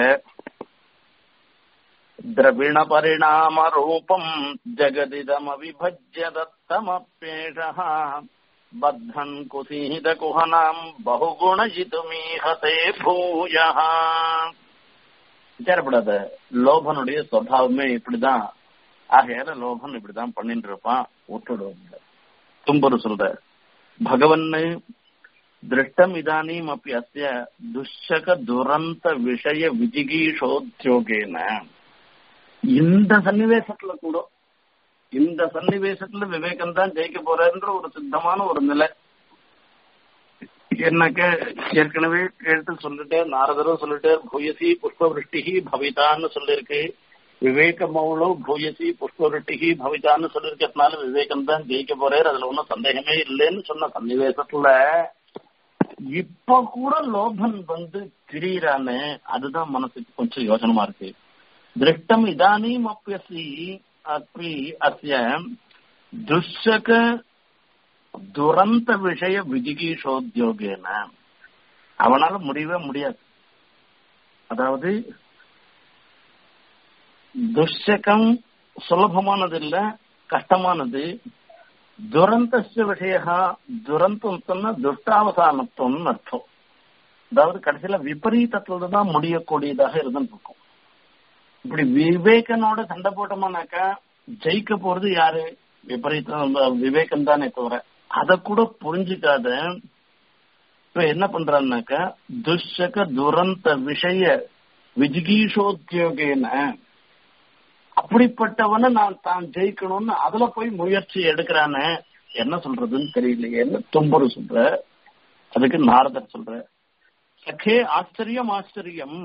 Speaker 1: திரவிண பரிணாம ரூபம் ஜெகதிதம விபஜ்ய தத்தமப்பேஷः பத்தன் குசீத குஹனாம் பகுகுணயிதுமீஹதே பூயः விசாரப்படாத லோபனுடைய சுவாவமே இப்படிதான் ஆகையால லோபன் இப்படிதான் பண்ணிட்டு இருப்பான் விட்டுடுவாங்க தும்பரு சொல்ற பகவன்னு திருஷ்டம் இதானீம் அப்படி அத்திய துஷக துரந்த விஷய விஜிகீஷோத்யோகேன இந்த சன்னிவேசத்துல கூட இந்த சன்னிவேசத்துல விவேகம் தான் ஜெயிக்க போறாருன்ற ஒரு சித்தமான ஒரு நிலை என்னக்க ஏற்கனவே கேட்டு சொல்லிட்டே நாரதரும் சொல்லிட்டு பூயசி புஷ்பவருஷ்டிகி பவிதான்னு சொல்லிருக்கு விவேக மௌளோ பூயசி புஷ்பவருஷ்டிகி பவிதான்னு சொல்லிருக்கிறதுனால விவேகம் தான் ஜெயிக்க போறாரு அதுல ஒன்றும் சந்தேகமே இல்லைன்னு சொன்ன சன்னிவேசத்துல இப்ப கூட லோபன் வந்து திடீரானு அதுதான் மனசுக்கு கொஞ்சம் யோசனமா இருக்கு திருஷ்டம் இதானீம் அப்பியசி அப்படி அசிய துஷக துரந்த விஷய விஜிகீஷோத்யோகேன அவனால முடியவே முடியாது அதாவது துஷகம் சுலபமானது இல்ல கஷ்டமானது துரந்த விஷய துரந்தம் சொன்னா துஷ்டாவசானத்துவம்னு அர்த்தம் அதாவது கடைசியில விபரீதத்துல தான் முடியக்கூடியதாக இருந்துருக்கும் இப்படி விவேகனோட சண்டை போட்டோம்னாக்கா ஜெயிக்க போறது யாரு விபரீதம் விவேகம் தானே தவிர அத கூட புரிஞ்சுக்காத இப்ப என்ன பண்றான்னாக்கா துஷக துரந்த விஷய விஜிகீஷோத்தியோகேன அப்படிப்பட்டவனை நான் தான் ஜெயிக்கணும்னு அதுல போய் முயற்சி எடுக்கிறானே என்ன சொல்றதுன்னு தெரியலையேன்னு தும்புரு சொல்ற அதுக்கு நாரதர் சொல்ற சகே ஆச்சரியம் ஆச்சரியம்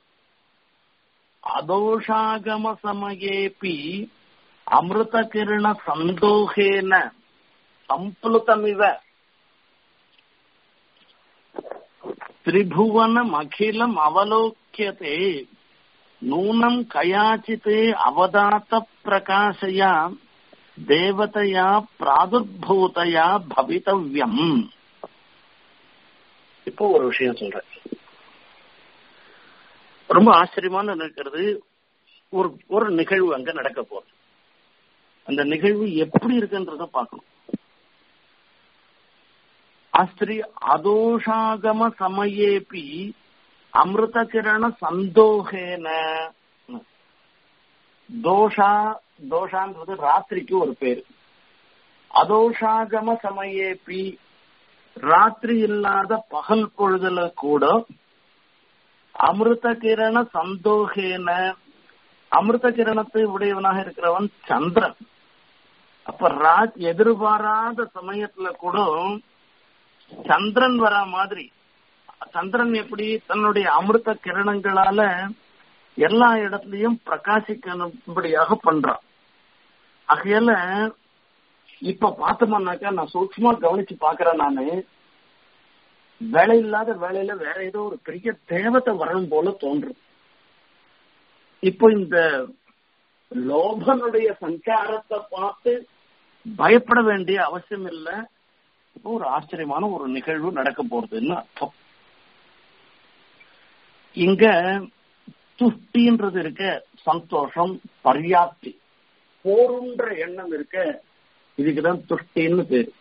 Speaker 1: அதோஷாகம சமயேபி அமிர்த கிரண சந்தோகேன சம்புலுதமிவ திரிபுவனம் அகிலம் அவலோக்கியதே நூனம் கயாச்சித் அவதாத்த பிரகாசயா தேவதையா பிராதுர்பூதையா பவித்தவ்யம் இப்போ ஒரு விஷயம் சொல்றேன் ரொம்ப ஆச்சரியமான இருக்கிறது ஒரு ஒரு நிகழ்வு அங்க நடக்க போகுது அந்த நிகழ்வு எப்படி இருக்குன்றத பார்க்கணும் ஆஸ்திரிய அதோஷாகம சமயேபி அமிர்த கிரண சந்தோகேன தோஷா தோஷான்றது ராத்திரிக்கு ஒரு பேரு அதோஷாகம சமயேபி ராத்திரி இல்லாத பகல் பொழுதுல கூட அமிர்த கிரண சந்தோகேன அமிர்த கிரணத்தை உடையவனாக இருக்கிறவன் சந்திரன் அப்ப ராஜ் எதிர்பாராத சமயத்துல கூட சந்திரன் வர மாதிரி சந்திரன் எப்படி தன்னுடைய அமிர்த கிரணங்களால எல்லா இடத்துலயும் பிரகாசிக்கும்படியாக பண்றான் ஆகையால இப்ப பார்த்தோம்னாக்கா நான் சூட்சமா கவனிச்சு பாக்குறேன் நானு வேலை இல்லாத வேலையில வேற ஏதோ ஒரு பெரிய தேவத்தை வரணும் போல தோன்றும் இப்போ இந்த லோபனுடைய சஞ்சாரத்தை பார்த்து பயப்பட வேண்டிய அவசியம் இல்லை இப்போ ஒரு ஆச்சரியமான ஒரு நிகழ்வு நடக்க போறதுன்னு அர்த்தம் இங்க துஷ்டின்றது இருக்க சந்தோஷம் பர்யாப்தி போருன்ற எண்ணம் இருக்க இதுக்குதான் துஷ்டின்னு பேரு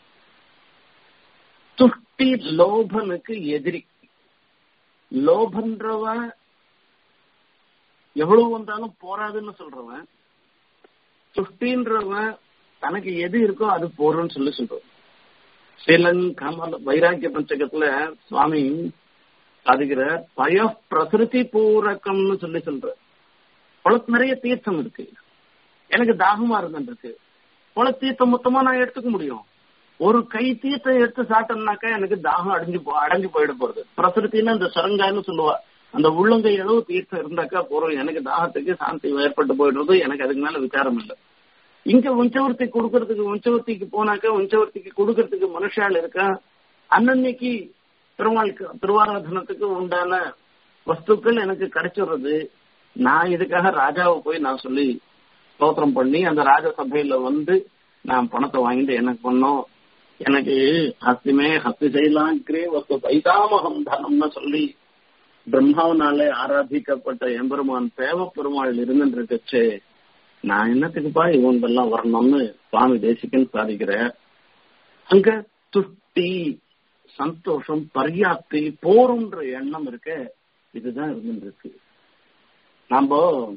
Speaker 1: துஷ்டி லோபனுக்கு எதிரி லோபன்றவன் எவ்வளவு வந்தாலும் போராதுன்னு சொல்றவன் துஷ்டின்றவன் தனக்கு எது இருக்கோ அது போறோம்னு சொல்லி சொல்றோம் ஸ்ரீலங்கா வைராக்கிய பஞ்சகத்துல சுவாமி அதுகிற பய பிரகிருதி பூரக்கம்னு சொல்லி சொல்ற குளத்து நிறைய தீர்த்தம் இருக்கு எனக்கு தாகமா இருந்துருக்கு குள தீர்த்தம் மொத்தமா நான் எடுத்துக்க முடியும் ஒரு கை தீர்த்தம் எடுத்து சாப்பிட்டோம்னாக்கா எனக்கு தாகம் அடைஞ்சு போ அடைஞ்சு போயிட போறது பிரசுரத்தின்னு இந்த சரங்கான்னு சொல்லுவா அந்த உள்ளங்கை அளவு தீர்த்தம் இருந்தாக்கா போறோம் எனக்கு தாகத்துக்கு சாந்தி ஏற்பட்டு போயிடுறது எனக்கு அதுக்கு மேல விசாரம் இல்லை இங்க உஞ்சவர்த்தி கொடுக்கறதுக்கு உஞ்சவர்த்திக்கு போனாக்கா உஞ்சவர்த்திக்கு கொடுக்கறதுக்கு மனுஷால் இருக்கா அன்னன்னைக்கு பெருமாளுக்கு திருவாராதனத்துக்கு உண்டான வஸ்துக்கள் எனக்கு கிடைச்சிடுறது நான் இதுக்காக ராஜாவை போய் நான் சொல்லி ஸ்தோத்திரம் பண்ணி அந்த ராஜசபையில வந்து நான் பணத்தை வாங்கிட்டு எனக்கு பண்ணோம் எனக்கு ஹஸ்திமே ஹஸ்தி செய்யலாங்கிறே வஸ்து பைதாமகம் தனம்னு சொல்லி பிரம்மாவனாலே ஆராதிக்கப்பட்ட எம்பெருமான் தேவ பெருமாள் இருந்துருக்கச்சே நான் என்னத்துக்குப்பா இவங்கெல்லாம் வரணும்னு சுவாமி தேசிகன் சாதிக்கிற அங்க துஷ்டி சந்தோஷம் பர்யாப்தி போருன்ற எண்ணம் இருக்க இதுதான் இருந்துருக்கு நாம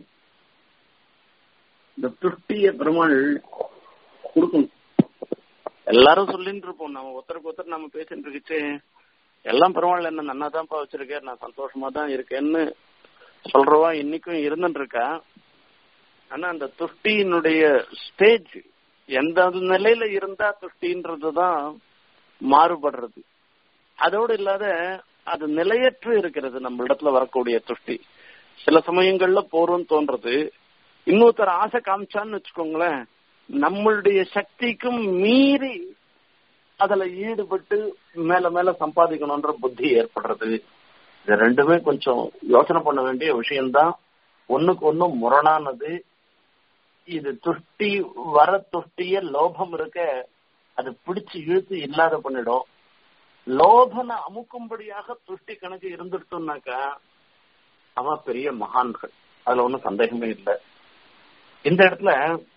Speaker 1: இந்த துஷ்டிய பெருமாள் கொடுக்கணும் எல்லாரும் சொல்லிட்டு இருப்போம் நம்ம ஒருத்தருக்கு ஒருத்தர் நம்ம பேசிட்டு இருக்குச்சு எல்லாம் பெருமாள் என்ன நன்னா தான்ப்பா வச்சிருக்கேன் நான் சந்தோஷமா தான் இருக்கேன்னு சொல்றவா இன்னைக்கும் இருந்துட்டு இருக்கா ஆனா அந்த துஷ்டியினுடைய ஸ்டேஜ் எந்த நிலையில இருந்தா துஷ்டின்றதுதான் மாறுபடுறது அதோடு இல்லாத அது நிலையற்று இருக்கிறது நம்ம இடத்துல வரக்கூடிய துஷ்டி சில சமயங்கள்ல போரும் தோன்றது இன்னொருத்தர் ஆசை காமிச்சான்னு வச்சுக்கோங்களேன் நம்மளுடைய சக்திக்கும் மீறி அதுல ஈடுபட்டு மேல மேல சம்பாதிக்கணும்ன்ற புத்தி ஏற்படுறது இது ரெண்டுமே கொஞ்சம் யோசனை பண்ண வேண்டிய விஷயம்தான் ஒண்ணுக்கு ஒண்ணு முரணானது இது துஷ்டி வர துஷ்டிய லோபம் இருக்க அது பிடிச்சு இழுத்து இல்லாத பண்ணிடும் லோபனை அமுக்கும்படியாக துஷ்டி கணக்கு இருந்துட்டோம்னாக்கா அவன் பெரிய மகான்கள் அதுல ஒன்றும் சந்தேகமே இல்லை இந்த இடத்துல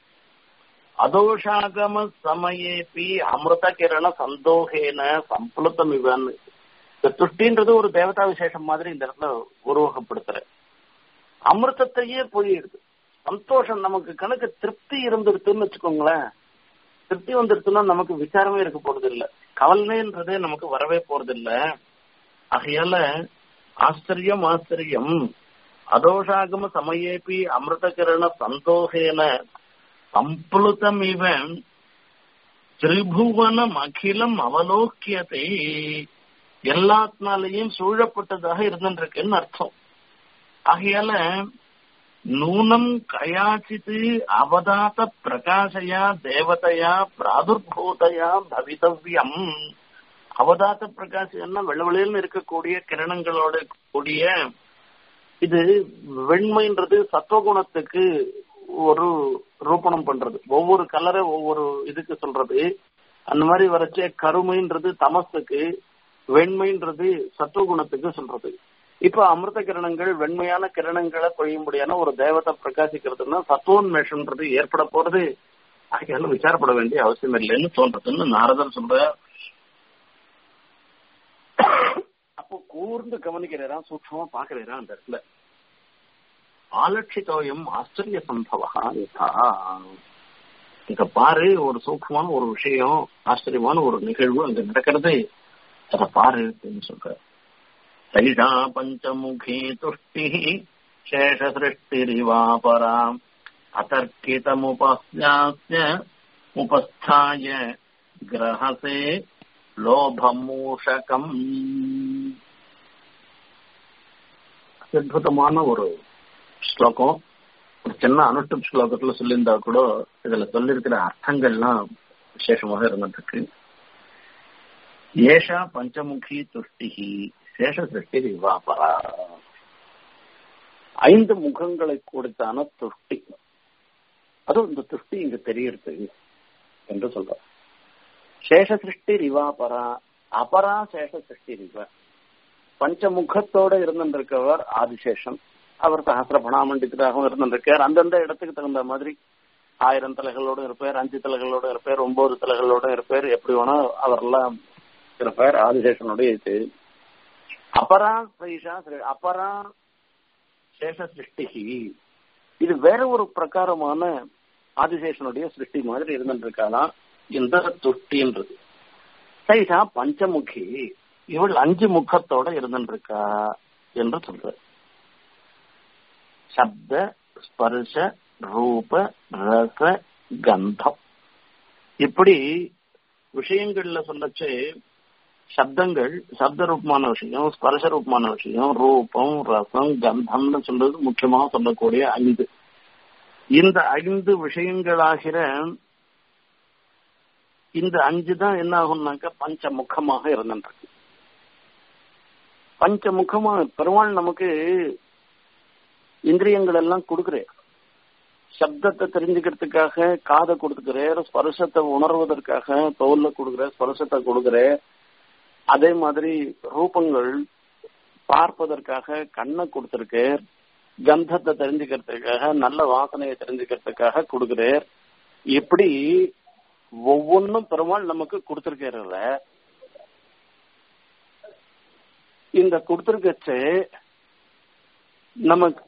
Speaker 1: அதோஷாகம சமயேபி அமிர்த கிரண சந்தோகேன சம்பளுத்தம் இவன் இந்த துஷ்டின்றது ஒரு தேவதா விசேஷம் மாதிரி இந்த இடத்துல உருவகப்படுத்துற அமிர்தத்தையே போயிடுது சந்தோஷம் நமக்கு கணக்கு திருப்தி இருந்துருதுன்னு வச்சுக்கோங்களேன் திருப்தி வந்துருச்சுன்னா நமக்கு விசாரமே இருக்க போறது இல்ல கவலைன்றதே நமக்கு வரவே போறது இல்ல ஆகையால ஆச்சரியம் ஆச்சரியம் அதோஷாகம சமயேபி அமிர்த கிரண சந்தோகேன சம்பளுதம் இவன் திரிபுவனம் அகிலம் அவலோக்கியத்தை எல்லாத்தினாலையும் சூழப்பட்டதாக இருந்துருக்குன்னு அர்த்தம் ஆகையால நூனம் கயாச்சித் அவதாத பிரகாசயா தேவதையா பிராதுர்பூதையா பவிதவ்யம் அவதாத்த பிரகாசம்னா வெள்ளவெளியில் இருக்கக்கூடிய கிரணங்களோட கூடிய இது வெண்மைன்றது சத்துவகுணத்துக்கு ஒரு ரூபணம் பண்றது ஒவ்வொரு கலரை ஒவ்வொரு இதுக்கு சொல்றது அந்த மாதிரி வரைச்ச கருமைன்றது தமசுக்கு வெண்மைன்றது சத்துவகுணத்துக்கு சொல்றது இப்ப அமிர்த கிரணங்கள் வெண்மையான கிரணங்களை பொழியும்படியான ஒரு தேவத்தை பிரகாசிக்கிறதுனா சத்துவோன்மேஷன்ன்றது ஏற்பட போறது ஆகையால விசாரப்பட வேண்டிய அவசியம் இல்லைன்னு தோன்றதுன்னு நாரதர் சொல்ற அப்போ கூர்ந்து கவனிக்கிறா சூட்சமா பாக்குறா அந்த இடத்துல ஆலட்சிதோயம் ஆச்சரிய சம்பவா யதா இங்க பாரு ஒரு சூக்மமான ஒரு விஷயம் ஆச்சரியமான ஒரு நிகழ்வு அங்க நடக்கிறது அதை பாரு அப்படின்னு சொல்ற சைஷா பஞ்சமுகி துஷ்டி சேஷ சிருஷ்டிரிவாபராம் அதர்க்கிதமுபஸ்யாஸ்ய உபஸ்தாய கிரகசே லோபமூஷகம் அத்புதமான ஒரு ஸ்லோகம் ஒரு சின்ன அனுஷ்டுப் ஸ்லோகத்துல சொல்லியிருந்தா கூட இதுல சொல்லியிருக்கிற அர்த்தங்கள்லாம் விசேஷமாக இருந்துட்டு இருக்கு ஏஷா பஞ்சமுகி துஷ்டிகி சேஷ சிருஷ்டி விவாபரா ஐந்து முகங்களை கொடுத்தான துஷ்டி அதுவும் இந்த துஷ்டி இங்க தெரியறது என்று சொல்ற சேஷ சிருஷ்டி ரிவாபரா அபரா சேஷ சிருஷ்டி ரிவ பஞ்சமுகத்தோட இருந்திருக்கவர் ஆதிசேஷன் அவர் சகசிர பணாமண்டித்தராகவும் இருந்திருக்கார் அந்தந்த இடத்துக்கு தகுந்த மாதிரி ஆயிரம் தலைகளோட இருப்பார் அஞ்சு தலைகளோட இருப்பார் ஒன்பது தலைகளோட இருப்பார் எப்படி வேணா அவரெல்லாம் இருப்பார் ஆதிசேஷனுடைய இது அபரா சைஷா அபரா சேஷ சிருஷ்டி இது வேற ஒரு பிரகாரமான ஆதிசேஷனுடைய சிருஷ்டி மாதிரி இருந்துட்டு இருக்கானா இந்த துஷ்டின்றது சைஷா பஞ்சமுகி இவள் அஞ்சு முகத்தோட இருந்துருக்கா என்று சொல்ற சப்த ஸ்பர்ஷ ரூப ரச கந்தம் இப்படி விஷயங்கள்ல சொல்லச்சு சப்தங்கள் சப்த ரூபமான விஷயம் ஸ்பர்ஷ ரூபமான விஷயம் ரூபம் ரசம் கந்தம்னு சொல்றது முக்கியமாக சொல்லக்கூடிய ஐந்து இந்த ஐந்து விஷயங்களாகிற இந்த அஞ்சு தான் என்ன ஆகும்னாக்க பஞ்சமுகமாக இருந்துருக்கு பஞ்சமுகமா பெருமாள் நமக்கு இந்திரியங்கள் எல்லாம் கொடுக்குறேன் சப்தத்தை தெரிஞ்சுக்கிறதுக்காக காதை கொடுத்துக்கிறேன் ஸ்பர்சத்தை உணர்வதற்காக தோல்ல கொடுக்குற ஸ்பர்சத்தை கொடுக்குறேன் அதே மாதிரி ரூபங்கள் பார்ப்பதற்காக கண்ணை கொடுத்திருக்கார் கந்தத்தை தெரிஞ்சுக்கிறதுக்காக நல்ல வாசனையை தெரிஞ்சுக்கிறதுக்காக கொடுக்குறார் இப்படி ஒவ்வொன்றும் பெருமாள் நமக்கு கொடுத்திருக்கிறதுல இந்த கொடுத்திருக்கச்சு நமக்கு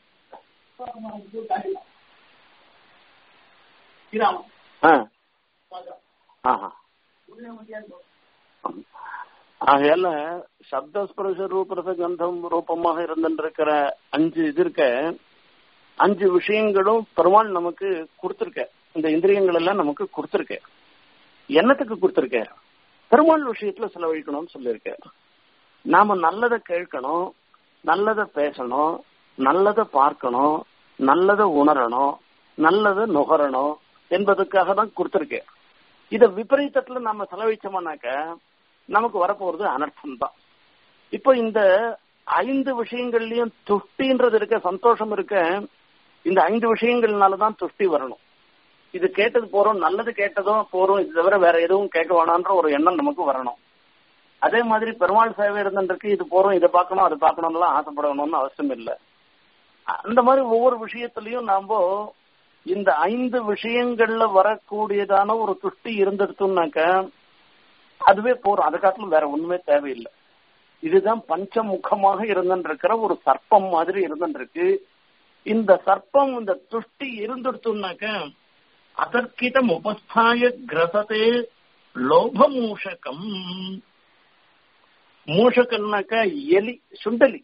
Speaker 1: ஆகையால சப்தஸ்பர்ஷ ரூபரச கந்தம் ரூபமாக இருந்திருக்கிற அஞ்சு இது இருக்க அஞ்சு விஷயங்களும் பெருமாள் நமக்கு கொடுத்திருக்க இந்த இந்திரியங்கள் எல்லாம் நமக்கு கொடுத்திருக்க என்னத்துக்கு கொடுத்திருக்க பெருமாள் விஷயத்துல செலவழிக்கணும்னு சொல்லியிருக்க நாம நல்லதை கேட்கணும் நல்லதை பேசணும் நல்லதை பார்க்கணும் நல்லதை உணரணும் நல்லதை நுகரணும் என்பதுக்காக தான் கொடுத்திருக்கேன் இத விபரீதத்துல நாம செலவழிச்சோம்னாக்க நமக்கு வரப்போறது அனர்த்தம் தான் இப்போ இந்த ஐந்து விஷயங்கள்லயும் துஷ்டின்றது இருக்க சந்தோஷம் இருக்க இந்த ஐந்து விஷயங்கள்னாலதான் துஷ்டி வரணும் இது கேட்டது போறோம் நல்லது கேட்டதும் போறோம் இது தவிர வேற எதுவும் கேட்க வேணான்ற ஒரு எண்ணம் நமக்கு வரணும் அதே மாதிரி பெருமாள் சேவை இருந்துருக்கு இது போறோம் இதை பார்க்கணும் அதை பார்க்கணும்லாம் ஆசைப்படணும்னு அவசியம் இல்லை அந்த மாதிரி ஒவ்வொரு விஷயத்திலையும் நாம இந்த ஐந்து விஷயங்கள்ல வரக்கூடியதான ஒரு துஷ்டி இருந்துருச்சுனாக்க அதுவே போறோம் அதை காட்டிலும் வேற ஒண்ணுமே தேவையில்லை இதுதான் பஞ்சமுகமாக இருந்துருக்கிற ஒரு சர்ப்பம் மாதிரி இருந்துருக்கு இந்த சர்ப்பம் இந்த துஷ்டி இருந்துடுத்துனாக்க அதற்கிடம் உபஸ்தாய கிரசதே லோப மூஷகம் மூஷகம்னாக்க எலி சுண்டலி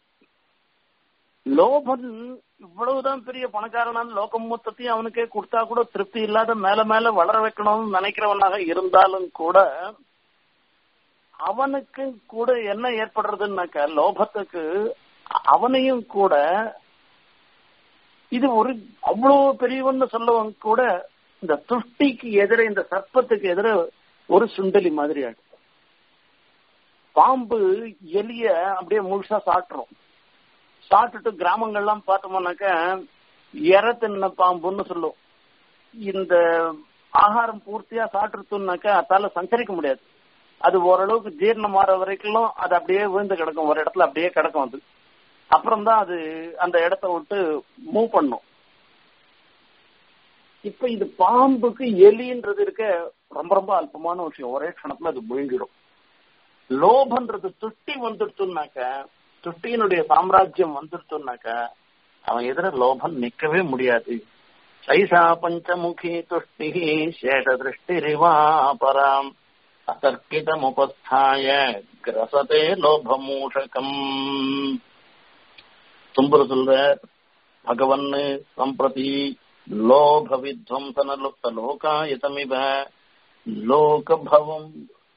Speaker 1: லோபன் இவ்வளவுதான் பெரிய பணக்காரனான லோகம் மொத்தத்தையும் அவனுக்கே கொடுத்தா கூட திருப்தி இல்லாத மேல மேல வளர வைக்கணும்னு நினைக்கிறவனாக இருந்தாலும் கூட அவனுக்கு கூட என்ன ஏற்படுறதுன்னாக்க லோபத்துக்கு அவனையும் கூட இது ஒரு அவ்வளவு பெரியவன்னு சொல்லவங்க கூட இந்த துஷ்டிக்கு எதிர இந்த சர்ப்பத்துக்கு எதிர ஒரு சுண்டலி மாதிரி ஆகும் பாம்பு எலிய அப்படியே முழுசா சாட்டுறோம் சாப்பிட்டுட்டு கிராமங்கள்லாம் பார்த்தோம்னாக்க எற தின்ன பாம்புன்னு சொல்லும் இந்த ஆகாரம் பூர்த்தியா சாப்பிட்டுருத்தோம்னாக்கா அதால சஞ்சரிக்க முடியாது அது ஓரளவுக்கு ஜீரணம் ஆற வரைக்கும் அது அப்படியே விழுந்து கிடக்கும் ஒரு இடத்துல அப்படியே கிடக்கும் அது அப்புறம் தான் அது அந்த இடத்த விட்டு மூவ் பண்ணும் இப்ப இது பாம்புக்கு எலின்றது இருக்க ரொம்ப ரொம்ப அல்பமான விஷயம் ஒரே க்ஷணத்துல அது விழுங்கிடும் லோபன்றது துஷ்டி வந்துடுச்சுனாக்க துஷ்டியினுடைய சாம்ராஜ்யம் வந்துடுச்சுனாக்க அவன் எதிர லோபன் நிக்கவே முடியாது சைசா பஞ்சமுகி துஷ்டி சேஷ திருஷ்டிரிவா பராம் அத்தர்க்கிதமுபஸ்தாய கிரசதே லோபமூஷகம் தும்புரு சொல்ற பகவன் சம்பிரதி லோக வித்வம்சன லுப்த லோகாயதமிவ லோகபவம்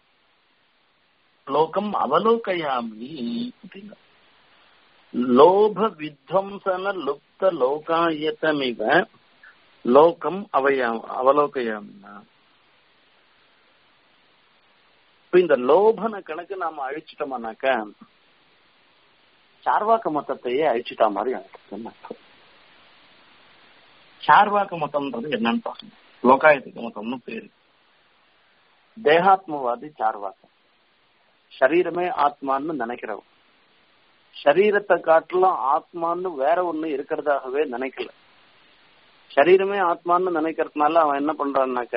Speaker 1: லோகம் அவலோகயாமி அப்படின்னா லோப வித்வம்சன லுப்த லோகாயத்தமிவ லோகம் அவயாம் அவலோகயாமினா இப்ப இந்த லோபன கணக்கு நாம அழிச்சிட்டோம்னாக்க சார்வாக்க மதத்தையே அழிச்சிட்டா மாதிரி அர்த்தம் சார்வாக்க மதம்ன்றது என்னன்னு பார்க்கணும் லோகாயத்துக்கு மதம்னு பேரு தேகாத்மவாதி சார்வாக்கம் சரீரமே ஆத்மான்னு நினைக்கிறவன் சரீரத்தை காட்டிலும் ஆத்மான்னு வேற ஒண்ணு இருக்கிறதாகவே நினைக்கல சரீரமே ஆத்மான்னு நினைக்கிறதுனால அவன் என்ன பண்றான்னாக்க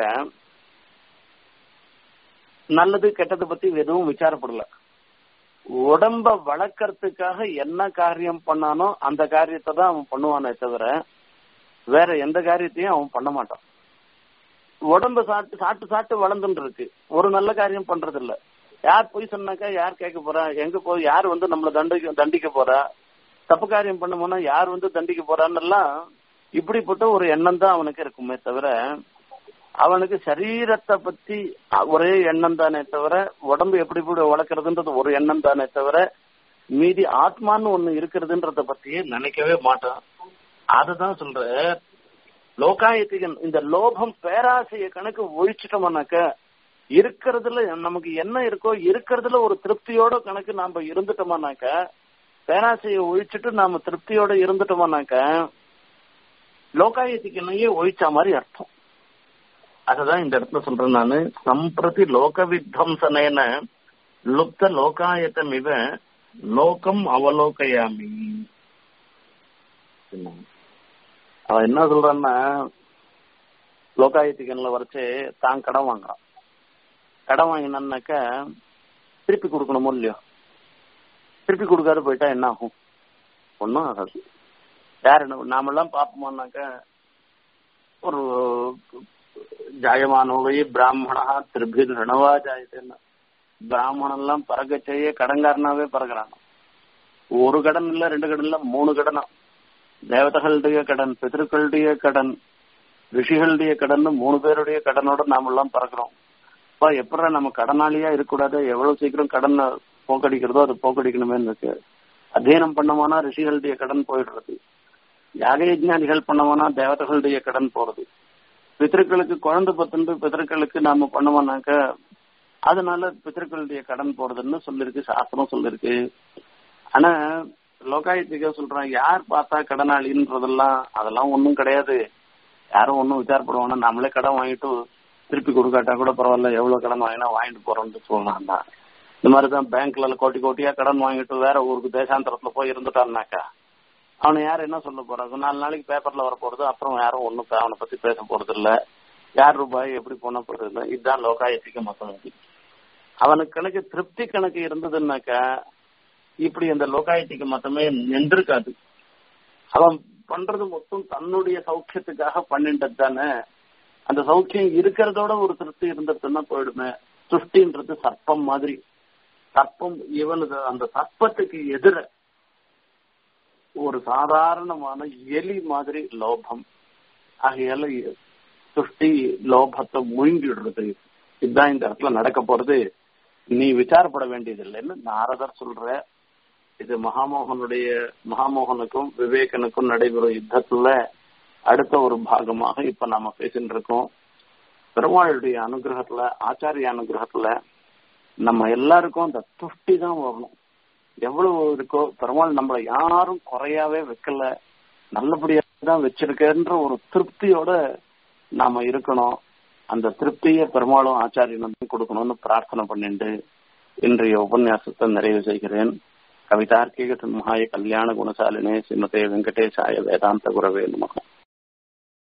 Speaker 1: நல்லது கெட்டதை பத்தி எதுவும் விசாரப்படல உடம்ப வளர்க்கறதுக்காக என்ன காரியம் பண்ணானோ அந்த காரியத்தை தான் அவன் பண்ணுவானே தவிர வேற எந்த காரியத்தையும் அவன் பண்ண மாட்டான் உடம்ப சாப்பிட்டு சாப்பிட்டு சாப்பிட்டு வளர்ந்துட்டு இருக்கு ஒரு நல்ல காரியம் பண்றது இல்ல யார் போய் சொன்னாக்கா யார் கேட்க போறா எங்க போய் யார் வந்து நம்மள தண்டிக்க தண்டிக்க போறா தப்பு காரியம் பண்ணுமோனா யார் வந்து தண்டிக்க போறான்னெல்லாம் இப்படிப்பட்ட ஒரு எண்ணம் தான் அவனுக்கு இருக்குமே தவிர அவனுக்கு சரீரத்தை பத்தி ஒரே எண்ணம் தானே தவிர உடம்பு எப்படி எப்படி வளர்க்கறதுன்றது ஒரு எண்ணம் தானே தவிர மீதி ஆத்மான்னு ஒண்ணு இருக்கிறதுன்றத பத்தியே நினைக்கவே மாட்டான் அதுதான் சொல்ற லோகாயத்திகன் இந்த லோகம் பேராசைய கணக்கு ஒழிச்சிட்டோம்னாக்க இருக்கிறதுல நமக்கு என்ன இருக்கோ இருக்கிறதுல ஒரு திருப்தியோட கணக்கு நாம இருந்துட்டோம்னாக்க பேராசையை ஒழிச்சிட்டு நாம திருப்தியோட இருந்துட்டோம்னாக்க லோகாயத்திகனையே ஒழிச்ச மாதிரி அர்த்தம் அததான் இந்த இடத்துல சொல்றேன் நானு சம்பிரதி லோக வித்வம்சனேன லுப்த லோகாயத்தம் இவ லோகம் அவலோகையாமி அவன் என்ன சொல்றான்னா லோகாயத்திகன்ல வரைச்சு தான் கடன் வாங்குறான் கடன் வாங்கினான்னாக்க திருப்பி கொடுக்கணுமோ இல்லையோ திருப்பி கொடுக்காத போயிட்டா என்ன ஆகும் ஒன்றும் ஆகாது யார் என்ன நாமெல்லாம் பார்ப்போம்னாக்க ஒரு ஜாயமானோவை பிராமணா திருபிர் ரணவா ஜாயத்தேன்னா பிராமணன் எல்லாம் பறக்க செய்ய கடன்காரனாவே பறக்கிறான் ஒரு கடன் இல்ல ரெண்டு கடன் இல்ல மூணு கடனா தேவதைகளுடைய கடன் பிதர்களுடைய கடன் ரிஷிகளுடைய கடன் மூணு பேருடைய கடனோட நாம எல்லாம் பறக்கிறோம் அப்பா எப்படா நம்ம கடனாளியா இருக்கக்கூடாது எவ்வளவு சீக்கிரம் கடன் போக்கடிக்கிறதோ அது போக்கடிக்கணுமே இருக்கு அத்தியனம் பண்ணமானா ரிஷிகளுடைய கடன் போயிடுறது யாக யஜ்ஞானிகள் பண்ணமானா தேவதைகளுடைய கடன் போறது பித்திருக்களுக்கு குழந்தை பத்துண்டு பித்திருக்களுக்கு நாம பண்ணோம்னாக்க அதனால பித்திருக்களுடைய கடன் போறதுன்னு சொல்லிருக்கு சாஸ்திரம் சொல்லிருக்கு ஆனா லோகாயத்திக சொல்றான் யார் பார்த்தா கடனாளின்றதெல்லாம் அதெல்லாம் ஒண்ணும் கிடையாது யாரும் ஒன்றும் விசாரப்படுவானா நம்மளே கடன் வாங்கிட்டு திருப்பி கொடுக்காட்டா கூட பரவாயில்ல எவ்வளவு கடன் வாங்கினா வாங்கிட்டு போறோம்னு சொல்லலாம்டா இந்த மாதிரிதான் பேங்க்ல கோட்டி கோட்டியா கடன் வாங்கிட்டு வேற ஊருக்கு தேசாந்தரத்துல போய் இருந்துட்டான்னாக்கா அவனை யார் என்ன சொல்ல போறாங்க நாலு நாளைக்கு பேப்பர்ல வர போறது அப்புறம் யாரும் ஒன்னும் அவனை பத்தி பேச போறது இல்ல யார் ரூபாய் எப்படி பண்ண போறது இல்ல இதுதான் லோகாயத்திக மொத்தம் அவனுக்கு கணக்கு திருப்தி கணக்கு இருந்ததுன்னாக்கா இப்படி அந்த லோகாயத்திக மொத்தமே நின்றுக்காது அவன் பண்றது மொத்தம் தன்னுடைய சௌக்கியத்துக்காக பண்ணிட்டது தானே அந்த சௌக்கியம் இருக்கிறதோட ஒரு திருப்தி இருந்துட்டுன்னா போயிடுமே சுஷ்டின்றது சர்ப்பம் மாதிரி சர்ப்பம் இவனுக்கு அந்த சர்ப்பத்துக்கு எதிர ஒரு சாதாரணமான எலி மாதிரி லோபம் ஆகையால சுஷ்டி லோபத்தை முழுங்கிடுறது இதுதான் இந்த இடத்துல நடக்க போறது நீ விசாரப்பட வேண்டியது இல்லைன்னு நாரதர் சொல்ற இது மகாமோகனுடைய மகாமோகனுக்கும் விவேகனுக்கும் நடைபெறும் யுத்தத்துல அடுத்த ஒரு பாகமாக இப்ப நாம பேசிட்டு இருக்கோம் பெருமாளுடைய அனுகிரகத்துல ஆச்சாரிய அனுகிரகத்துல நம்ம எல்லாருக்கும் அந்த துஷ்டி தான் வரணும் எவ்வளவு இருக்கோ பெருமாள் நம்மள யாரும் குறையாவே வைக்கல நல்லபடியா தான் வச்சிருக்கன்ற ஒரு திருப்தியோட நாம இருக்கணும் அந்த திருப்தியை பெருமாளும் ஆச்சாரியனும் கொடுக்கணும்னு பிரார்த்தனை பண்ணிட்டு இன்றைய உபன்யாசத்தை நிறைவு செய்கிறேன் கவிதார்க்கிக சிம்ஹாய கல்யாண குணசாலினே ஸ்ரீமதே வெங்கடேசாய வேதாந்த குரவே நமகம்